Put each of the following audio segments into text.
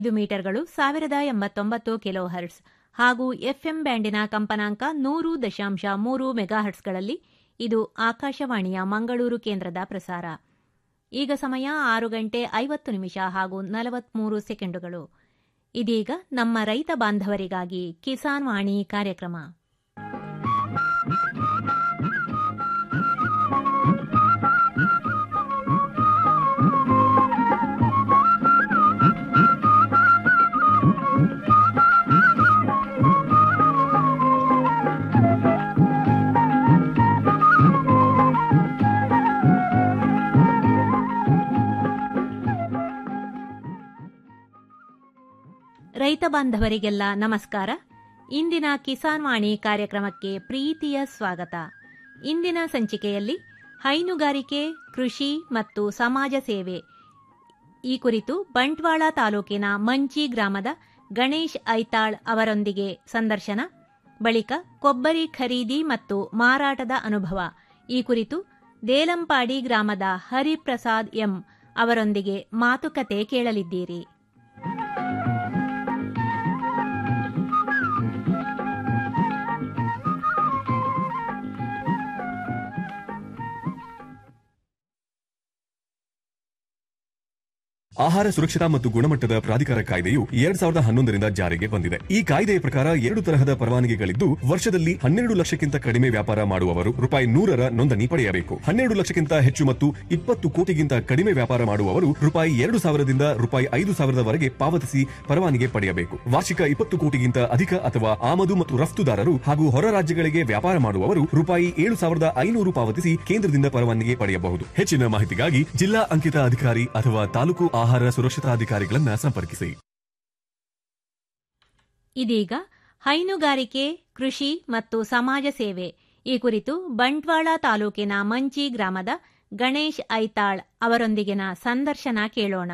ಐದು ಮೀಟರ್ಗಳು ಸಾವಿರದ ಎಂಬತ್ತೊಂಬತ್ತು ಕಿಲೋ ಹರ್ಟ್ಸ್ ಹಾಗೂ ಎಫ್ಎಂ ಬ್ಯಾಂಡಿನ ಕಂಪನಾಂಕ ನೂರು ದಶಾಂಶ ಮೂರು ಮೆಗಾಹರ್ಟ್ಸ್ಗಳಲ್ಲಿ ಇದು ಆಕಾಶವಾಣಿಯ ಮಂಗಳೂರು ಕೇಂದ್ರದ ಪ್ರಸಾರ ಈಗ ಸಮಯ ಆರು ಗಂಟೆ ಐವತ್ತು ನಿಮಿಷ ಹಾಗೂ ನಲವತ್ಮೂರು ಸೆಕೆಂಡುಗಳು ಇದೀಗ ನಮ್ಮ ರೈತ ಬಾಂಧವರಿಗಾಗಿ ಕಿಸಾನ್ ವಾಣಿ ಕಾರ್ಯಕ್ರಮ ರೈತ ಬಾಂಧವರಿಗೆಲ್ಲ ನಮಸ್ಕಾರ ಇಂದಿನ ಕಿಸಾನ್ ವಾಣಿ ಕಾರ್ಯಕ್ರಮಕ್ಕೆ ಪ್ರೀತಿಯ ಸ್ವಾಗತ ಇಂದಿನ ಸಂಚಿಕೆಯಲ್ಲಿ ಹೈನುಗಾರಿಕೆ ಕೃಷಿ ಮತ್ತು ಸಮಾಜ ಸೇವೆ ಈ ಕುರಿತು ಬಂಟ್ವಾಳ ತಾಲೂಕಿನ ಮಂಚಿ ಗ್ರಾಮದ ಗಣೇಶ್ ಐತಾಳ್ ಅವರೊಂದಿಗೆ ಸಂದರ್ಶನ ಬಳಿಕ ಕೊಬ್ಬರಿ ಖರೀದಿ ಮತ್ತು ಮಾರಾಟದ ಅನುಭವ ಈ ಕುರಿತು ದೇಲಂಪಾಡಿ ಗ್ರಾಮದ ಹರಿಪ್ರಸಾದ್ ಎಂ ಅವರೊಂದಿಗೆ ಮಾತುಕತೆ ಕೇಳಲಿದ್ದೀರಿ ಆಹಾರ ಸುರಕ್ಷತಾ ಮತ್ತು ಗುಣಮಟ್ಟದ ಪ್ರಾಧಿಕಾರ ಕಾಯ್ದೆಯು ಎರಡ್ ಸಾವಿರದ ಹನ್ನೊಂದರಿಂದ ಜಾರಿಗೆ ಬಂದಿದೆ ಈ ಕಾಯ್ದೆಯ ಪ್ರಕಾರ ಎರಡು ತರಹದ ಪರವಾನಗಿಗಳಿದ್ದು ವರ್ಷದಲ್ಲಿ ಹನ್ನೆರಡು ಲಕ್ಷಕ್ಕಿಂತ ಕಡಿಮೆ ವ್ಯಾಪಾರ ಮಾಡುವವರು ರೂಪಾಯಿ ನೂರರ ನೋಂದಣಿ ಪಡೆಯಬೇಕು ಹನ್ನೆರಡು ಲಕ್ಷಕ್ಕಿಂತ ಹೆಚ್ಚು ಮತ್ತು ಇಪ್ಪತ್ತು ಕೋಟಿಗಿಂತ ಕಡಿಮೆ ವ್ಯಾಪಾರ ಮಾಡುವವರು ರೂಪಾಯಿ ಎರಡು ಸಾವಿರದಿಂದ ರೂಪಾಯಿ ಐದು ಸಾವಿರದವರೆಗೆ ಪಾವತಿಸಿ ಪರವಾನಗಿ ಪಡೆಯಬೇಕು ವಾರ್ಷಿಕ ಇಪ್ಪತ್ತು ಕೋಟಿಗಿಂತ ಅಧಿಕ ಅಥವಾ ಆಮದು ಮತ್ತು ರಫ್ತುದಾರರು ಹಾಗೂ ಹೊರ ರಾಜ್ಯಗಳಿಗೆ ವ್ಯಾಪಾರ ಮಾಡುವವರು ರೂಪಾಯಿ ಏಳು ಸಾವಿರದ ಐನೂರು ಪಾವತಿಸಿ ಕೇಂದ್ರದಿಂದ ಪರವಾನಗಿ ಪಡೆಯಬಹುದು ಹೆಚ್ಚಿನ ಮಾಹಿತಿಗಾಗಿ ಜಿಲ್ಲಾ ಅಂಕಿತ ಅಧಿಕಾರಿ ಅಥವಾ ತಾಲೂಕು ಆಹಾರ ಸುರಕ್ಷತಾಧಿಕಾರಿಗಳನ್ನ ಸಂಪರ್ಕಿಸಿ ಇದೀಗ ಹೈನುಗಾರಿಕೆ ಕೃಷಿ ಮತ್ತು ಸಮಾಜ ಸೇವೆ ಈ ಕುರಿತು ಬಂಟ್ವಾಳ ತಾಲೂಕಿನ ಮಂಚಿ ಗ್ರಾಮದ ಗಣೇಶ್ ಐತಾಳ್ ಅವರೊಂದಿಗಿನ ಸಂದರ್ಶನ ಕೇಳೋಣ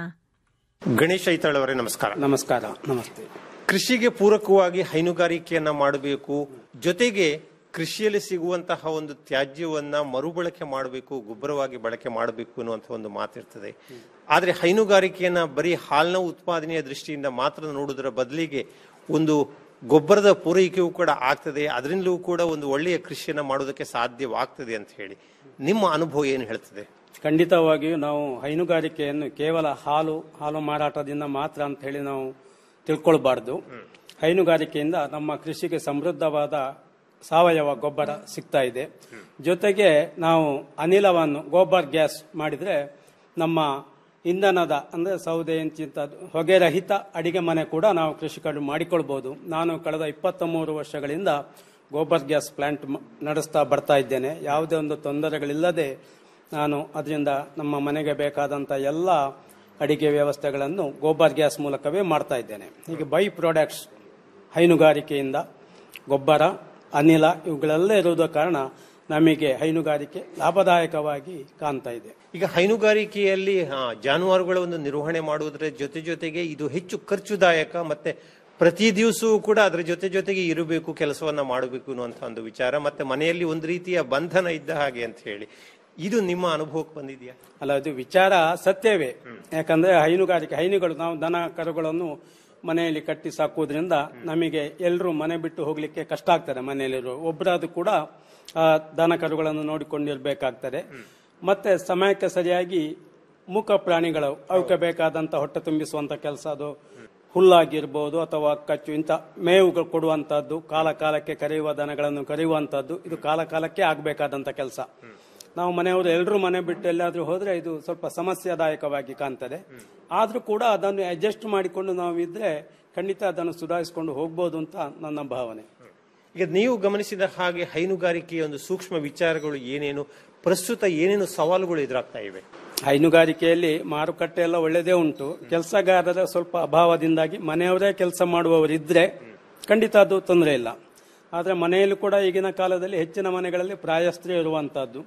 ಗಣೇಶ್ ಐತಾಳ್ ಅವರೇ ನಮಸ್ಕಾರ ನಮಸ್ಕಾರ ನಮಸ್ತೆ ಕೃಷಿಗೆ ಪೂರಕವಾಗಿ ಹೈನುಗಾರಿಕೆಯನ್ನ ಮಾಡಬೇಕು ಜೊತೆಗೆ ಕೃಷಿಯಲ್ಲಿ ಸಿಗುವಂತಹ ಒಂದು ತ್ಯಾಜ್ಯವನ್ನ ಮರುಬಳಕೆ ಮಾಡಬೇಕು ಗೊಬ್ಬರವಾಗಿ ಬಳಕೆ ಮಾಡಬೇಕು ಅನ್ನುವಂತಹ ಒಂದು ಮಾತಿರ್ತದೆ ಆದ್ರೆ ಹೈನುಗಾರಿಕೆಯನ್ನ ಬರೀ ಹಾಲಿನ ಉತ್ಪಾದನೆಯ ದೃಷ್ಟಿಯಿಂದ ಮಾತ್ರ ನೋಡುವುದರ ಬದಲಿಗೆ ಒಂದು ಗೊಬ್ಬರದ ಪೂರೈಕೆಯೂ ಕೂಡ ಆಗ್ತದೆ ಅದರಿಂದಲೂ ಕೂಡ ಒಂದು ಒಳ್ಳೆಯ ಕೃಷಿಯನ್ನ ಮಾಡೋದಕ್ಕೆ ಸಾಧ್ಯವಾಗ್ತದೆ ಅಂತ ಹೇಳಿ ನಿಮ್ಮ ಅನುಭವ ಏನು ಹೇಳ್ತದೆ ಖಂಡಿತವಾಗಿಯೂ ನಾವು ಹೈನುಗಾರಿಕೆಯನ್ನು ಕೇವಲ ಹಾಲು ಹಾಲು ಮಾರಾಟದಿಂದ ಮಾತ್ರ ಅಂತ ಹೇಳಿ ನಾವು ತಿಳ್ಕೊಳ್ಬಾರ್ದು ಹೈನುಗಾರಿಕೆಯಿಂದ ನಮ್ಮ ಕೃಷಿಗೆ ಸಮೃದ್ಧವಾದ ಸಾವಯವ ಗೊಬ್ಬರ ಸಿಗ್ತಾ ಇದೆ ಜೊತೆಗೆ ನಾವು ಅನಿಲವನ್ನು ಗೋಬರ್ ಗ್ಯಾಸ್ ಮಾಡಿದ್ರೆ ನಮ್ಮ ಇಂಧನದ ಅಂದ್ರೆ ಸೌದೆ ಇಂಚಿಂತ ಹೊಗೆ ರಹಿತ ಅಡಿಗೆ ಮನೆ ಕೂಡ ನಾವು ಕೃಷಿಕರು ಮಾಡಿಕೊಳ್ಬಹುದು ನಾನು ಕಳೆದ ಇಪ್ಪತ್ತ ಮೂರು ವರ್ಷಗಳಿಂದ ಗೋಬರ್ ಗ್ಯಾಸ್ ಪ್ಲಾಂಟ್ ಮ- ನಡೆಸ್ತಾ ಬರ್ತಾ ಇದ್ದೇನೆ ಯಾವುದೇ ಒಂದು ತೊಂದರೆಗಳಿಲ್ಲದೆ ನಾನು ಅದರಿಂದ ನಮ್ಮ ಮನೆಗೆ ಬೇಕಾದಂಥ ಎಲ್ಲ ಅಡಿಗೆ ವ್ಯವಸ್ಥೆಗಳನ್ನು ಗೋಬರ್ ಗ್ಯಾಸ್ ಮೂಲಕವೇ ಮಾಡ್ತಾ ಇದ್ದೇನೆ ಹೀಗೆ ಬೈ ಪ್ರಾಡಕ್ಟ್ಸ್ ಹೈನುಗಾರಿಕೆಯಿಂದ ಗೊಬ್ಬರ ಅನಿಲ ಇವುಗಳೆಲ್ಲ ಇರುವುದ ಕಾರಣ ನಮಗೆ ಹೈನುಗಾರಿಕೆ ಲಾಭದಾಯಕವಾಗಿ ಕಾಣ್ತಾ ಇದೆ ಈಗ ಹೈನುಗಾರಿಕೆಯಲ್ಲಿ ಆ, ಜಾನುವಾರುಗಳ ಒಂದು ನಿರ್ವಹಣೆ ಮಾಡುವುದರ ಜೊತೆ ಜೊತೆಗೆ ಇದು ಹೆಚ್ಚು ಖರ್ಚುದಾಯಕ ಮತ್ತೆ ಪ್ರತಿ ದಿವಸವೂ ಕೂಡ ಅದರ ಜೊತೆ ಜೊತೆಗೆ ಇರಬೇಕು ಕೆಲಸವನ್ನ ಮಾಡಬೇಕು ಅನ್ನುವಂಥ ಒಂದು ವಿಚಾರ ಮತ್ತೆ ಮನೆಯಲ್ಲಿ ಒಂದು ರೀತಿಯ ಬಂಧನ ಇದ್ದ ಹಾಗೆ ಅಂತ ಹೇಳಿ ಇದು ನಿಮ್ಮ ಅನುಭವಕ್ಕೆ ಬಂದಿದೆಯಾ ಅಲ್ಲ ಇದು ವಿಚಾರ ಸತ್ಯವೇ ಯಾಕಂದ್ರೆ ಹೈನುಗಾರಿಕೆ ಹೈನುಗಳು ನಾವು ದನ ಕರುಗಳನ್ನು ಮನೆಯಲ್ಲಿ ಕಟ್ಟಿ ಸಾಕುವುದರಿಂದ ನಮಗೆ ಎಲ್ಲರೂ ಮನೆ ಬಿಟ್ಟು ಹೋಗ್ಲಿಕ್ಕೆ ಕಷ್ಟ ಆಗ್ತದೆ ಮನೆಯಲ್ಲಿರೋ ಒಬ್ಬರಾದ್ರೂ ಕೂಡ ಆ ದನ ಕರುಗಳನ್ನು ನೋಡಿಕೊಂಡಿರ್ಬೇಕಾಗ್ತದೆ ಮತ್ತೆ ಸಮಯಕ್ಕೆ ಸರಿಯಾಗಿ ಮೂಕ ಪ್ರಾಣಿಗಳು ಅವಕ್ಕೆ ಬೇಕಾದಂತ ಹೊಟ್ಟೆ ತುಂಬಿಸುವಂತ ಕೆಲಸ ಅದು ಹುಲ್ಲಾಗಿರ್ಬೋದು ಅಥವಾ ಕಚ್ಚು ಇಂಥ ಮೇವುಗಳು ಕೊಡುವಂತಹದ್ದು ಕಾಲ ಕಾಲಕ್ಕೆ ಕರೆಯುವ ದನಗಳನ್ನು ಕರೆಯುವಂತಹದ್ದು ಇದು ಕಾಲ ಕಾಲಕ್ಕೆ ಆಗಬೇಕಾದಂತ ಕೆಲಸ ನಾವು ಮನೆಯವರು ಎಲ್ಲರೂ ಮನೆ ಬಿಟ್ಟು ಎಲ್ಲಾದ್ರೂ ಹೋದ್ರೆ ಇದು ಸ್ವಲ್ಪ ಸಮಸ್ಯಾದಾಯಕವಾಗಿ ಕಾಣ್ತದೆ ಆದ್ರೂ ಕೂಡ ಅದನ್ನು ಅಡ್ಜಸ್ಟ್ ಮಾಡಿಕೊಂಡು ನಾವು ಇದ್ರೆ ಖಂಡಿತ ಅದನ್ನು ಸುಧಾರಿಸಿಕೊಂಡು ಹೋಗ್ಬೋದು ಅಂತ ನನ್ನ ಭಾವನೆ ಈಗ ನೀವು ಗಮನಿಸಿದ ಹಾಗೆ ಹೈನುಗಾರಿಕೆಯ ಒಂದು ಸೂಕ್ಷ್ಮ ವಿಚಾರಗಳು ಏನೇನು ಪ್ರಸ್ತುತ ಏನೇನು ಸವಾಲುಗಳು ಎದುರಾಗ್ತಾ ಇವೆ ಹೈನುಗಾರಿಕೆಯಲ್ಲಿ ಮಾರುಕಟ್ಟೆ ಎಲ್ಲ ಒಳ್ಳೆಯದೇ ಉಂಟು ಕೆಲಸಗಾರರ ಸ್ವಲ್ಪ ಅಭಾವದಿಂದಾಗಿ ಮನೆಯವರೇ ಕೆಲಸ ಮಾಡುವವರಿದ್ರೆ ಖಂಡಿತ ಅದು ತೊಂದರೆ ಇಲ್ಲ ಆದರೆ ಮನೆಯಲ್ಲೂ ಕೂಡ ಈಗಿನ ಕಾಲದಲ್ಲಿ ಹೆಚ್ಚಿನ ಮನೆಗಳಲ್ಲಿ ಪ್ರಾಯಸ್ತ್ರೀ ಇರುವಂತಹದ್ದು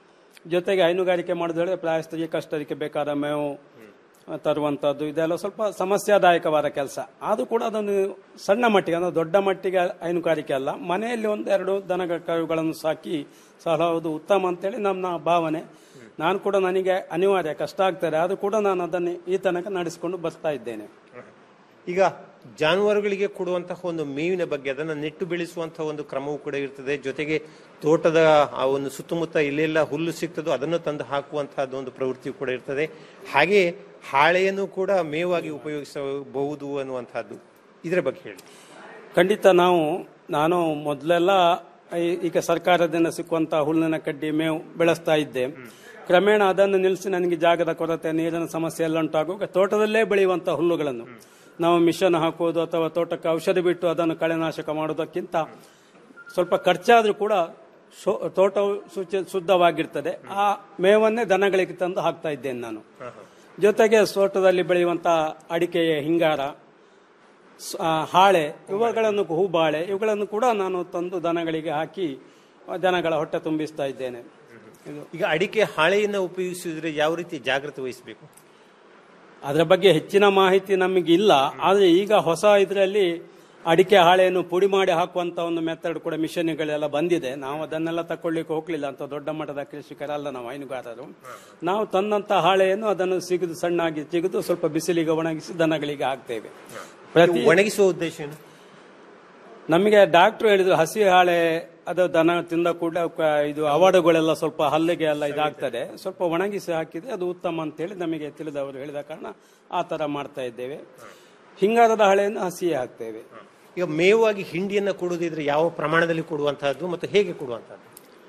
ಜೊತೆಗೆ ಹೈನುಗಾರಿಕೆ ಮಾಡಿದ್ರೆ ಪ್ರಾಯಸ್ತ್ರೀಗೆ ಕಷ್ಟಕ್ಕೆ ಬೇಕಾದ ಮೇವು ತರುವಂತಹದ್ದು ಇದೆಲ್ಲ ಸ್ವಲ್ಪ ಸಮಸ್ಯಾದಾಯಕವಾದ ಕೆಲಸ ಆದ್ರೂ ಕೂಡ ಅದನ್ನು ಸಣ್ಣ ಮಟ್ಟಿಗೆ ಅಂದ್ರೆ ದೊಡ್ಡ ಮಟ್ಟಿಗೆ ಹೈನುಗಾರಿಕೆ ಅಲ್ಲ ಮನೆಯಲ್ಲಿ ಒಂದೆರಡು ದನ ಕರುಗಳನ್ನು ಸಾಕಿ ಸಲಹುವುದು ಉತ್ತಮ ಅಂತೇಳಿ ನಮ್ಮ ಭಾವನೆ ನಾನು ಕೂಡ ನನಗೆ ಅನಿವಾರ್ಯ ಕಷ್ಟ ಆಗ್ತದೆ ಆದ್ರೂ ಕೂಡ ನಾನು ಅದನ್ನು ಈ ತನಕ ನಡೆಸಿಕೊಂಡು ಬರ್ತಾ ಇದ್ದೇನೆ ಈಗ ಜಾನುವಾರುಗಳಿಗೆ ಕೊಡುವಂತಹ ಒಂದು ಮೇವಿನ ಬಗ್ಗೆ ಅದನ್ನು ನೆಟ್ಟು ಬೆಳೆಸುವಂತಹ ಒಂದು ಕ್ರಮವೂ ಕೂಡ ಇರ್ತದೆ ಜೊತೆಗೆ ತೋಟದ ಆ ಒಂದು ಸುತ್ತಮುತ್ತ ಎಲ್ಲೆಲ್ಲ ಹುಲ್ಲು ಸಿಗ್ತದೋ ಅದನ್ನು ತಂದು ಹಾಕುವಂತಹದ್ದು ಒಂದು ಪ್ರವೃತ್ತಿಯೂ ಕೂಡ ಇರ್ತದೆ ಹಾಗೆ ಹಾಳೆಯನ್ನು ಕೂಡ ಮೇವಾಗಿ ಉಪಯೋಗಿಸಬಹುದು ಅನ್ನುವಂತಹದ್ದು ಇದರ ಬಗ್ಗೆ ಹೇಳಿ ಖಂಡಿತ ನಾವು ನಾನು ಮೊದಲೆಲ್ಲ ಈ- ಈಗ ಸರ್ಕಾರದಿಂದ ಸಿಕ್ಕುವಂತಹ ಹುಲ್ಲಿನ ಕಡ್ಡಿ ಮೇವು ಬೆಳೆಸ್ತಾ ಇದ್ದೆ ಕ್ರಮೇಣ ಅದನ್ನು ನಿಲ್ಲಿಸಿ ನನಗೆ ಜಾಗದ ಕೊರತೆ ನೀರಿನ ಸಮಸ್ಯೆ ಎಲ್ಲ ಉಂಟಾಗುವಾಗ ತೋಟದಲ್ಲೇ ಬೆಳೆಯುವಂತಹ ಹುಲ್ಲುಗಳನ್ನು ನಾವು ಮಿಷನ್ ಹಾಕುವುದು ಅಥವಾ ತೋಟಕ್ಕೆ ಔಷಧಿ ಬಿಟ್ಟು ಅದನ್ನು ಕಳೆನಾಶಕ ಮಾಡೋದಕ್ಕಿಂತ ಸ್ವಲ್ಪ ಖರ್ಚಾದ್ರೂ ಕೂಡ ಶೋ- ತೋಟವು ಶುಚಿ ಶುದ್ಧವಾಗಿರ್ತದೆ ಆ ಮೇವನ್ನೇ ದನಗಳಿಗೆ ತಂದು ಹಾಕ್ತಾ ಇದ್ದೇನೆ ನಾನು ಜೊತೆಗೆ ತೋಟದಲ್ಲಿ ಬೆಳೆಯುವಂತಹ ಅಡಿಕೆಯ ಹಿಂಗಾರ ಸ- ಆ, ಹಾಳೆ ಇವುಗಳನ್ನು ಹೂಬಾಳೆ ಇವುಗಳನ್ನು ಕೂಡ ನಾನು ತಂದು ದನಗಳಿಗೆ ಹಾಕಿ ಆ, ದನಗಳ ಹೊಟ್ಟೆ ತುಂಬಿಸ್ತಾ ಇದ್ದೇನೆ ಇದು ಈಗ ಅಡಿಕೆ ಹಾಳೆಯನ್ನು ಉಪಯೋಗಿಸಿದ್ರೆ ಯಾವ ರೀತಿ ಜಾಗ್ರತೆ ವಹಿಸಬೇಕು ಅದರ ಬಗ್ಗೆ ಹೆಚ್ಚಿನ ಮಾಹಿತಿ ನಮಗೆ ಇಲ್ಲ ಆದರೆ ಈಗ ಹೊಸ ಇದರಲ್ಲಿ ಅಡಿಕೆ ಹಾಳೆಯನ್ನು ಪುಡಿ ಮಾಡಿ ಹಾಕುವಂತ ಒಂದು ಮೆಥಡ್ ಕೂಡ ಮಿಷನ್ಗಳೆಲ್ಲ ಬಂದಿದೆ ನಾವು ಅದನ್ನೆಲ್ಲ ತಕೊಳ್ಳಿಕ್ಕೆ ಹೋಗ್ಲಿಲ್ಲ ಅಂತ ದೊಡ್ಡ ಮಟ್ಟದ ಕೃಷಿಕರಲ್ಲ ನಾವು ಹೈನುಗಾರರು ನಾವು ತಂದಂತ ಹಾಳೆಯನ್ನು ಅದನ್ನು ಸಿಗಿದು ಸಣ್ಣಾಗಿ ತೆಗೆದು ಸ್ವಲ್ಪ ಬಿಸಿಲಿಗೆ ಒಣಗಿಸಿ ದನಗಳಿಗೆ ಹಾಕ್ತೇವೆ ಪ್ರತಿ ಒಣಗಿಸುವ ಉದ್ದೇಶ ಏನು ನಮಗೆ ಡಾಕ್ಟರ್ ಹೇಳಿದ್ರು ಹಸಿ ಹಾಳೆ ಅದು ದನ ತಿಂದ ಕೂಡ ಇದು ಅವಾರ್ಡುಗಳೆಲ್ಲ ಸ್ವಲ್ಪ ಹಲ್ಲಿಗೆ ಎಲ್ಲ ಇದಾಗ್ತದೆ ಸ್ವಲ್ಪ ಒಣಗಿಸಿ ಹಾಕಿದ್ರೆ ಅದು ಉತ್ತಮ ಅಂತೇಳಿ ನಮಗೆ ತಿಳಿದವರು ಹೇಳಿದ ಕಾರಣ ಆ ತರ ಮಾಡ್ತಾ ಇದ್ದೇವೆ ಹಿಂಗಾರದ ಹಾಳೆಯನ್ನು ಹಸಿಯೇ ಹಾಕ್ತೇವೆ ಈಗ ಮೇವಾಗಿ ಹಿಂಡಿಯನ್ನು ಕೊಡುವುದಿದ್ರೆ ಯಾವ ಪ್ರಮಾಣದಲ್ಲಿ ಕೊಡುವಂತಹದ್ದು ಮತ್ತು ಹೇಗೆ ಕೊಡುವಂತಹದ್ದು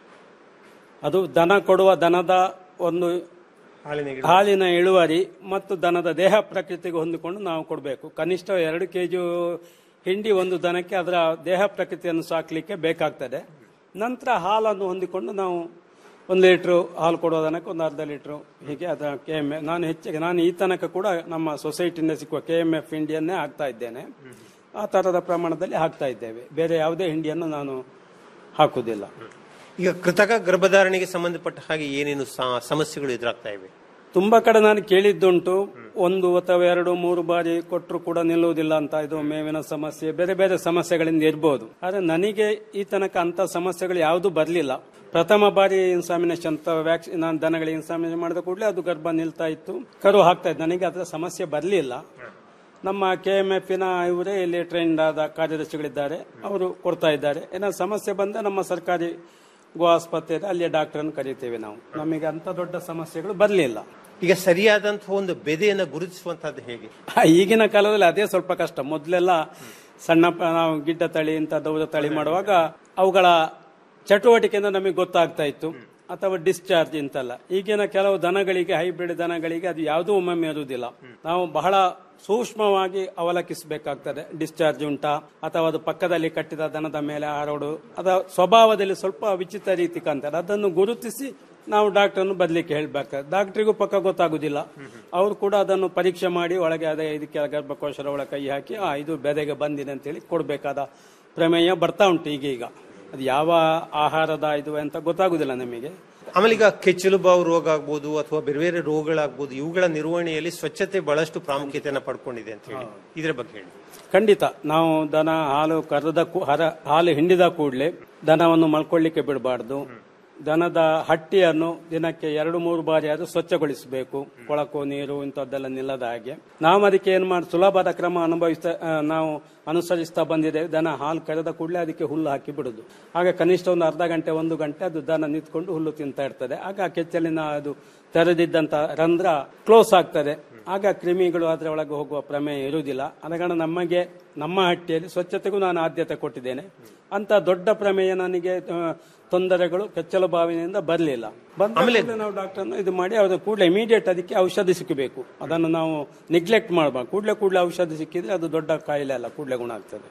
ಅದು ದನ ಕೊಡುವ ದನದ ಒಂದು ಹಾಲಿನ ಗಿಡ ಹಾಲಿನ ಇಳುವರಿ ಮತ್ತು ದನದ ದೇಹ ಪ್ರಕೃತಿಗೆ ಹೊಂದಿಕೊಂಡು ನಾವು ಕೊಡಬೇಕು ಕನಿಷ್ಠ ಎರಡು ಕೆಜಿ ಹಿಂಡಿ ಒಂದು ದನಕ್ಕೆ ಅದರ ದೇಹ ಪ್ರಕೃತಿಯನ್ನು ಸಾಕಲಿಕ್ಕೆ ಬೇಕಾಗ್ತದೆ ನಂತರ ಹಾಲನ್ನು ಹೊಂದಿಕೊಂಡು ನಾವು ಒಂದು ಲೀಟ್ರು ಹಾಲು ಕೊಡುವ ದನಕ್ಕೆ ಒಂದು ಅರ್ಧ ಲೀಟ್ರು ಹೀಗೆ ಅದರ ಕೆ ಎಮ್ ನಾನು ಹೆಚ್ಚಿಗೆ ನಾನು ಈ ತನಕ ಕೂಡ ನಮ್ಮ ಸೊಸೈಟಿಯಿಂದ ಸಿಕ್ಕುವ ಕೆ ಎಮ್ ಎಫ್ ಹಿಂಡಿಯನ್ನೇ ಹಾಕ್ತಾ ಇದ್ದೇನೆ ಆ ಥರದ ಪ್ರಮಾಣದಲ್ಲಿ ಹಾಕ್ತಾ ಇದ್ದೇವೆ ಬೇರೆ ಯಾವುದೇ ಹಿಂಡಿಯನ್ನು ನಾನು ಹಾಕುವುದಿಲ್ಲ ಈಗ ಕೃತಕ ಗರ್ಭಧಾರಣೆಗೆ ಸಂಬಂಧಪಟ್ಟ ಹಾಗೆ ಏನೇನು ಸ- ಸಮಸ್ಯೆಗಳು ಎದುರಾಗ್ತಾ ಇವೆ ತುಂಬಾ ಕಡೆ ನಾನು ಕೇಳಿದ್ದುಂಟು ಒಂದು ಅಥವಾ ಎರಡು ಮೂರು ಬಾರಿ ಕೊಟ್ಟರು ಕೂಡ ನಿಲ್ಲುವುದಿಲ್ಲ ಅಂತ ಇದು ಮೇವಿನ ಸಮಸ್ಯೆ ಬೇರೆ ಬೇರೆ ಸಮಸ್ಯೆಗಳಿಂದ ಇರ್ಬೋದು ಆದ್ರೆ ನನಗೆ ಈ ತನಕ ಅಂತ ಸಮಸ್ಯೆಗಳು ಯಾವುದು ಬರಲಿಲ್ಲ ಪ್ರಥಮ ಬಾರಿ ಇನ್ಸಾಮಿನೇಷನ್ ವ್ಯಾಕ್ಸಿನ್ ನಾನು ದನಗಳಿಗೆ ಇನ್ಸಾಮಿನೇಷನ್ ಮಾಡಿದ ಕೂಡಲೇ ಅದು ಗರ್ಭ ನಿಲ್ತಾ ಇತ್ತು ಕರು ಹಾಕ್ತಾ ಇತ್ತು ನನಗೆ ಅದರ ಸಮಸ್ಯೆ ಬರಲಿಲ್ಲ ನಮ್ಮ ಕೆ ಎಂ ಎಫ್ ನ ಇವರೇ ಇಲ್ಲಿ ಟ್ರೈನ್ಡ್ ಆದ ಕಾರ್ಯದರ್ಶಿಗಳಿದ್ದಾರೆ ಅವರು ಕೊಡ್ತಾ ಇದ್ದಾರೆ ಏನಾದ್ರು ಸಮಸ್ಯೆ ಬಂದ್ರೆ ನಮ್ಮ ಸರ್ಕಾರಿ ಗೋ ಆಸ್ಪತ್ರೆ ಅಲ್ಲಿಯ ಡಾಕ್ಟರ್ ಅನ್ನು ಕರೀತೇವೆ ನಾವು ನಮಗೆ ಅಂತ ದೊಡ್ಡ ಸಮಸ್ಯೆಗಳು ಬರಲಿಲ್ಲ ಈಗ ಸರಿಯಾದಂತಹ ಒಂದು ಬೆದೆಯನ್ನು ಗುರುತಿಸುವಂತಹದ್ದು ಹೇಗೆ ಈಗಿನ ಕಾಲದಲ್ಲಿ ಅದೇ ಸ್ವಲ್ಪ ಕಷ್ಟ ಮೊದಲೆಲ್ಲ ಸಣ್ಣ ಪ- ನಾವು ಗಿಡ್ಡ ತಳಿ ಇಂಥ ದೌದ ತಳಿ ಮಾಡುವಾಗ ಅವುಗಳ ಚಟುವಟಿಕೆಯಿಂದ ನಮಗೆ ಗೊತ್ತಾಗ್ತಾ ಇತ್ತು ಅಥವಾ ಡಿಸ್ಚಾರ್ಜ್ ಇಂತಲ್ಲ ಈಗಿನ ಕೆಲವು ದನಗಳಿಗೆ ಹೈಬ್ರಿಡ್ ದನಗಳಿಗೆ ಅದು ಯಾವುದೂ ಒಮ್ಮೊಮ್ಮೆ ಇರುವುದಿಲ್ಲ ನಾವು ಬಹಳ ಸೂಕ್ಷ್ಮವಾಗಿ ಅವಲಂಬಿಸಬೇಕಾಗ್ತದೆ ಡಿಸ್ಚಾರ್ಜ್ ಉಂಟಾ ಅಥವಾ ಅದು ಪಕ್ಕದಲ್ಲಿ ಕಟ್ಟಿದ ದನದ ಮೇಲೆ ಹರಡು ಅದ ಸ್ವಭಾವದಲ್ಲಿ ಸ್ವಲ್ಪ ವಿಚಿತ್ರ ರೀತಿ ಕಾಣ್ತಾರೆ ಅದನ್ನು ಗುರುತಿಸಿ ನಾವು ಡಾಕ್ಟರ್ನು ಬದಲಿಕ್ಕೆ ಹೇಳ್ಬೇಕಾಗ್ತದೆ ಡಾಕ್ಟರಿಗೂ ಪಕ್ಕ ಗೊತ್ತಾಗುದಿಲ್ಲ ಅವರು ಕೂಡ ಅದನ್ನು ಪರೀಕ್ಷೆ ಮಾಡಿ ಒಳಗೆ ಅದೇ ಇದಕ್ಕೆ ಗರ್ಭಕೋಶದ ಒಳಗೆ ಕೈ ಹಾಕಿ ಆ ಇದು ಬೆದೆಗೆ ಬಂದಿದೆ ಅಂತೇಳಿ ಕೊಡಬೇಕಾದ ಪ್ರಮೇಯ ಬರ್ತಾ ಉಂಟು ಈಗೀಗ ಅದು ಯಾವ ಆಹಾರದ ಇದು ಅಂತ ಗೊತ್ತಾಗುದಿಲ್ಲ ನಮಗೆ ಆಮೇಲೆ ಈಗ ಕೆಚ್ಚಲು ಬಾವು ರೋಗ ಆಗ್ಬೋದು ಅಥವಾ ಬೇರೆ ಬೇರೆ ರೋಗಗಳಾಗ್ಬೋದು ಇವುಗಳ ನಿರ್ವಹಣೆಯಲ್ಲಿ ಸ್ವಚ್ಛತೆ ಬಹಳಷ್ಟು ಪ್ರಾಮುಖ್ಯತೆಯನ್ನು ಪಡ್ಕೊಂಡಿದೆ ಅಂತ ಹೇಳಿ ಇದರ ಬಗ್ಗೆ ಹೇಳಿ ಖಂಡಿತ ನಾವು ದನ ಹಾಲು ಕರೆದ ಕೂ- ಹರ ಹಾಲು ಹಿಂಡಿದ ಕೂಡಲೇ ದನವನ್ನು ಮಲ್ಕೊಳ್ಳಿಕ್ಕೆ ಬಿಡಬಾರ್ದು ದನದ ಹಟ್ಟಿಯನ್ನು ದಿನಕ್ಕೆ ಎರಡು ಮೂರು ಬಾರಿ ಆದ್ರೂ ಸ್ವಚ್ಛಗೊಳಿಸಬೇಕು ಕೊಳಕು ನೀರು ಇಂಥದ್ದೆಲ್ಲ ನಿಲ್ಲದ ಹಾಗೆ ನಾವು ಅದಕ್ಕೆ ಏನು ಮಾಡಿ ಸುಲಭದ ಕ್ರಮ ಅನುಭವಿಸ್ತಾ ಆ, ನಾವು ಅನುಸರಿಸ್ತಾ ಬಂದಿದ್ದೇವೆ ದನ ಹಾಲು ಕರೆದ ಕೂಡಲೇ ಅದಕ್ಕೆ ಹುಲ್ಲು ಹಾಕಿ ಬಿಡುದು ಆಗ ಕನಿಷ್ಠ ಒಂದು ಅರ್ಧ ಗಂಟೆ ಒಂದು ಗಂಟೆ ಅದು ದನ ನಿಂತ್ಕೊಂಡು ಹುಲ್ಲು ತಿಂತಾ ಇರ್ತದೆ ಆಗ ಆ ಕೆಚ್ಚಲಿನ ಅದು ತೆರೆದಿದ್ದಂತ ರಂಧ್ರ ಕ್ಲೋಸ್ ಆಗ್ತದೆ ಆಗ ಕ್ರಿಮಿಗಳು ಅದರ ಒಳಗೆ ಹೋಗುವ ಪ್ರಮೇಯ ಇರುವುದಿಲ್ಲ ಆದ ಕಾರಣ ನಮಗೆ ನಮ್ಮ ಹಟ್ಟಿಯಲ್ಲಿ ಸ್ವಚ್ಛತೆಗೂ ನಾನು ಆದ್ಯತೆ ಕೊಟ್ಟಿದ್ದೇನೆ ಅಂತ ದೊಡ್ಡ ಪ್ರಮೇಯ ನನಗೆ ಆ, ತೊಂದರೆಗಳು ಕೆಚ್ಚಲು ಬಾವಿನಿಂದ ಬರಲಿಲ್ಲ ಬಂದ ಕೂಡ್ಲೇ ನಾವು ಡಾಕ್ಟರ್ ಇದು ಮಾಡಿ ಅವ್ರ ಕೂಡಲೇ ಇಮಿಡಿಯೇಟ್ ಅದಕ್ಕೆ ಔಷಧಿ ಸಿಕ್ಕಬೇಕು ಅದನ್ನು ನಾವು ನೆಗ್ಲೆಕ್ಟ್ ಮಾಡಬಾರ್ದು ಕೂಡಲೇ ಕೂಡಲೇ ಔಷಧಿ ಸಿಕ್ಕಿದ್ರೆ ಅದು ದೊಡ್ಡ ಕಾಯಿಲೆ ಅಲ್ಲ ಕೂಡಲೇ ಗುಣ ಆಗ್ತದೆ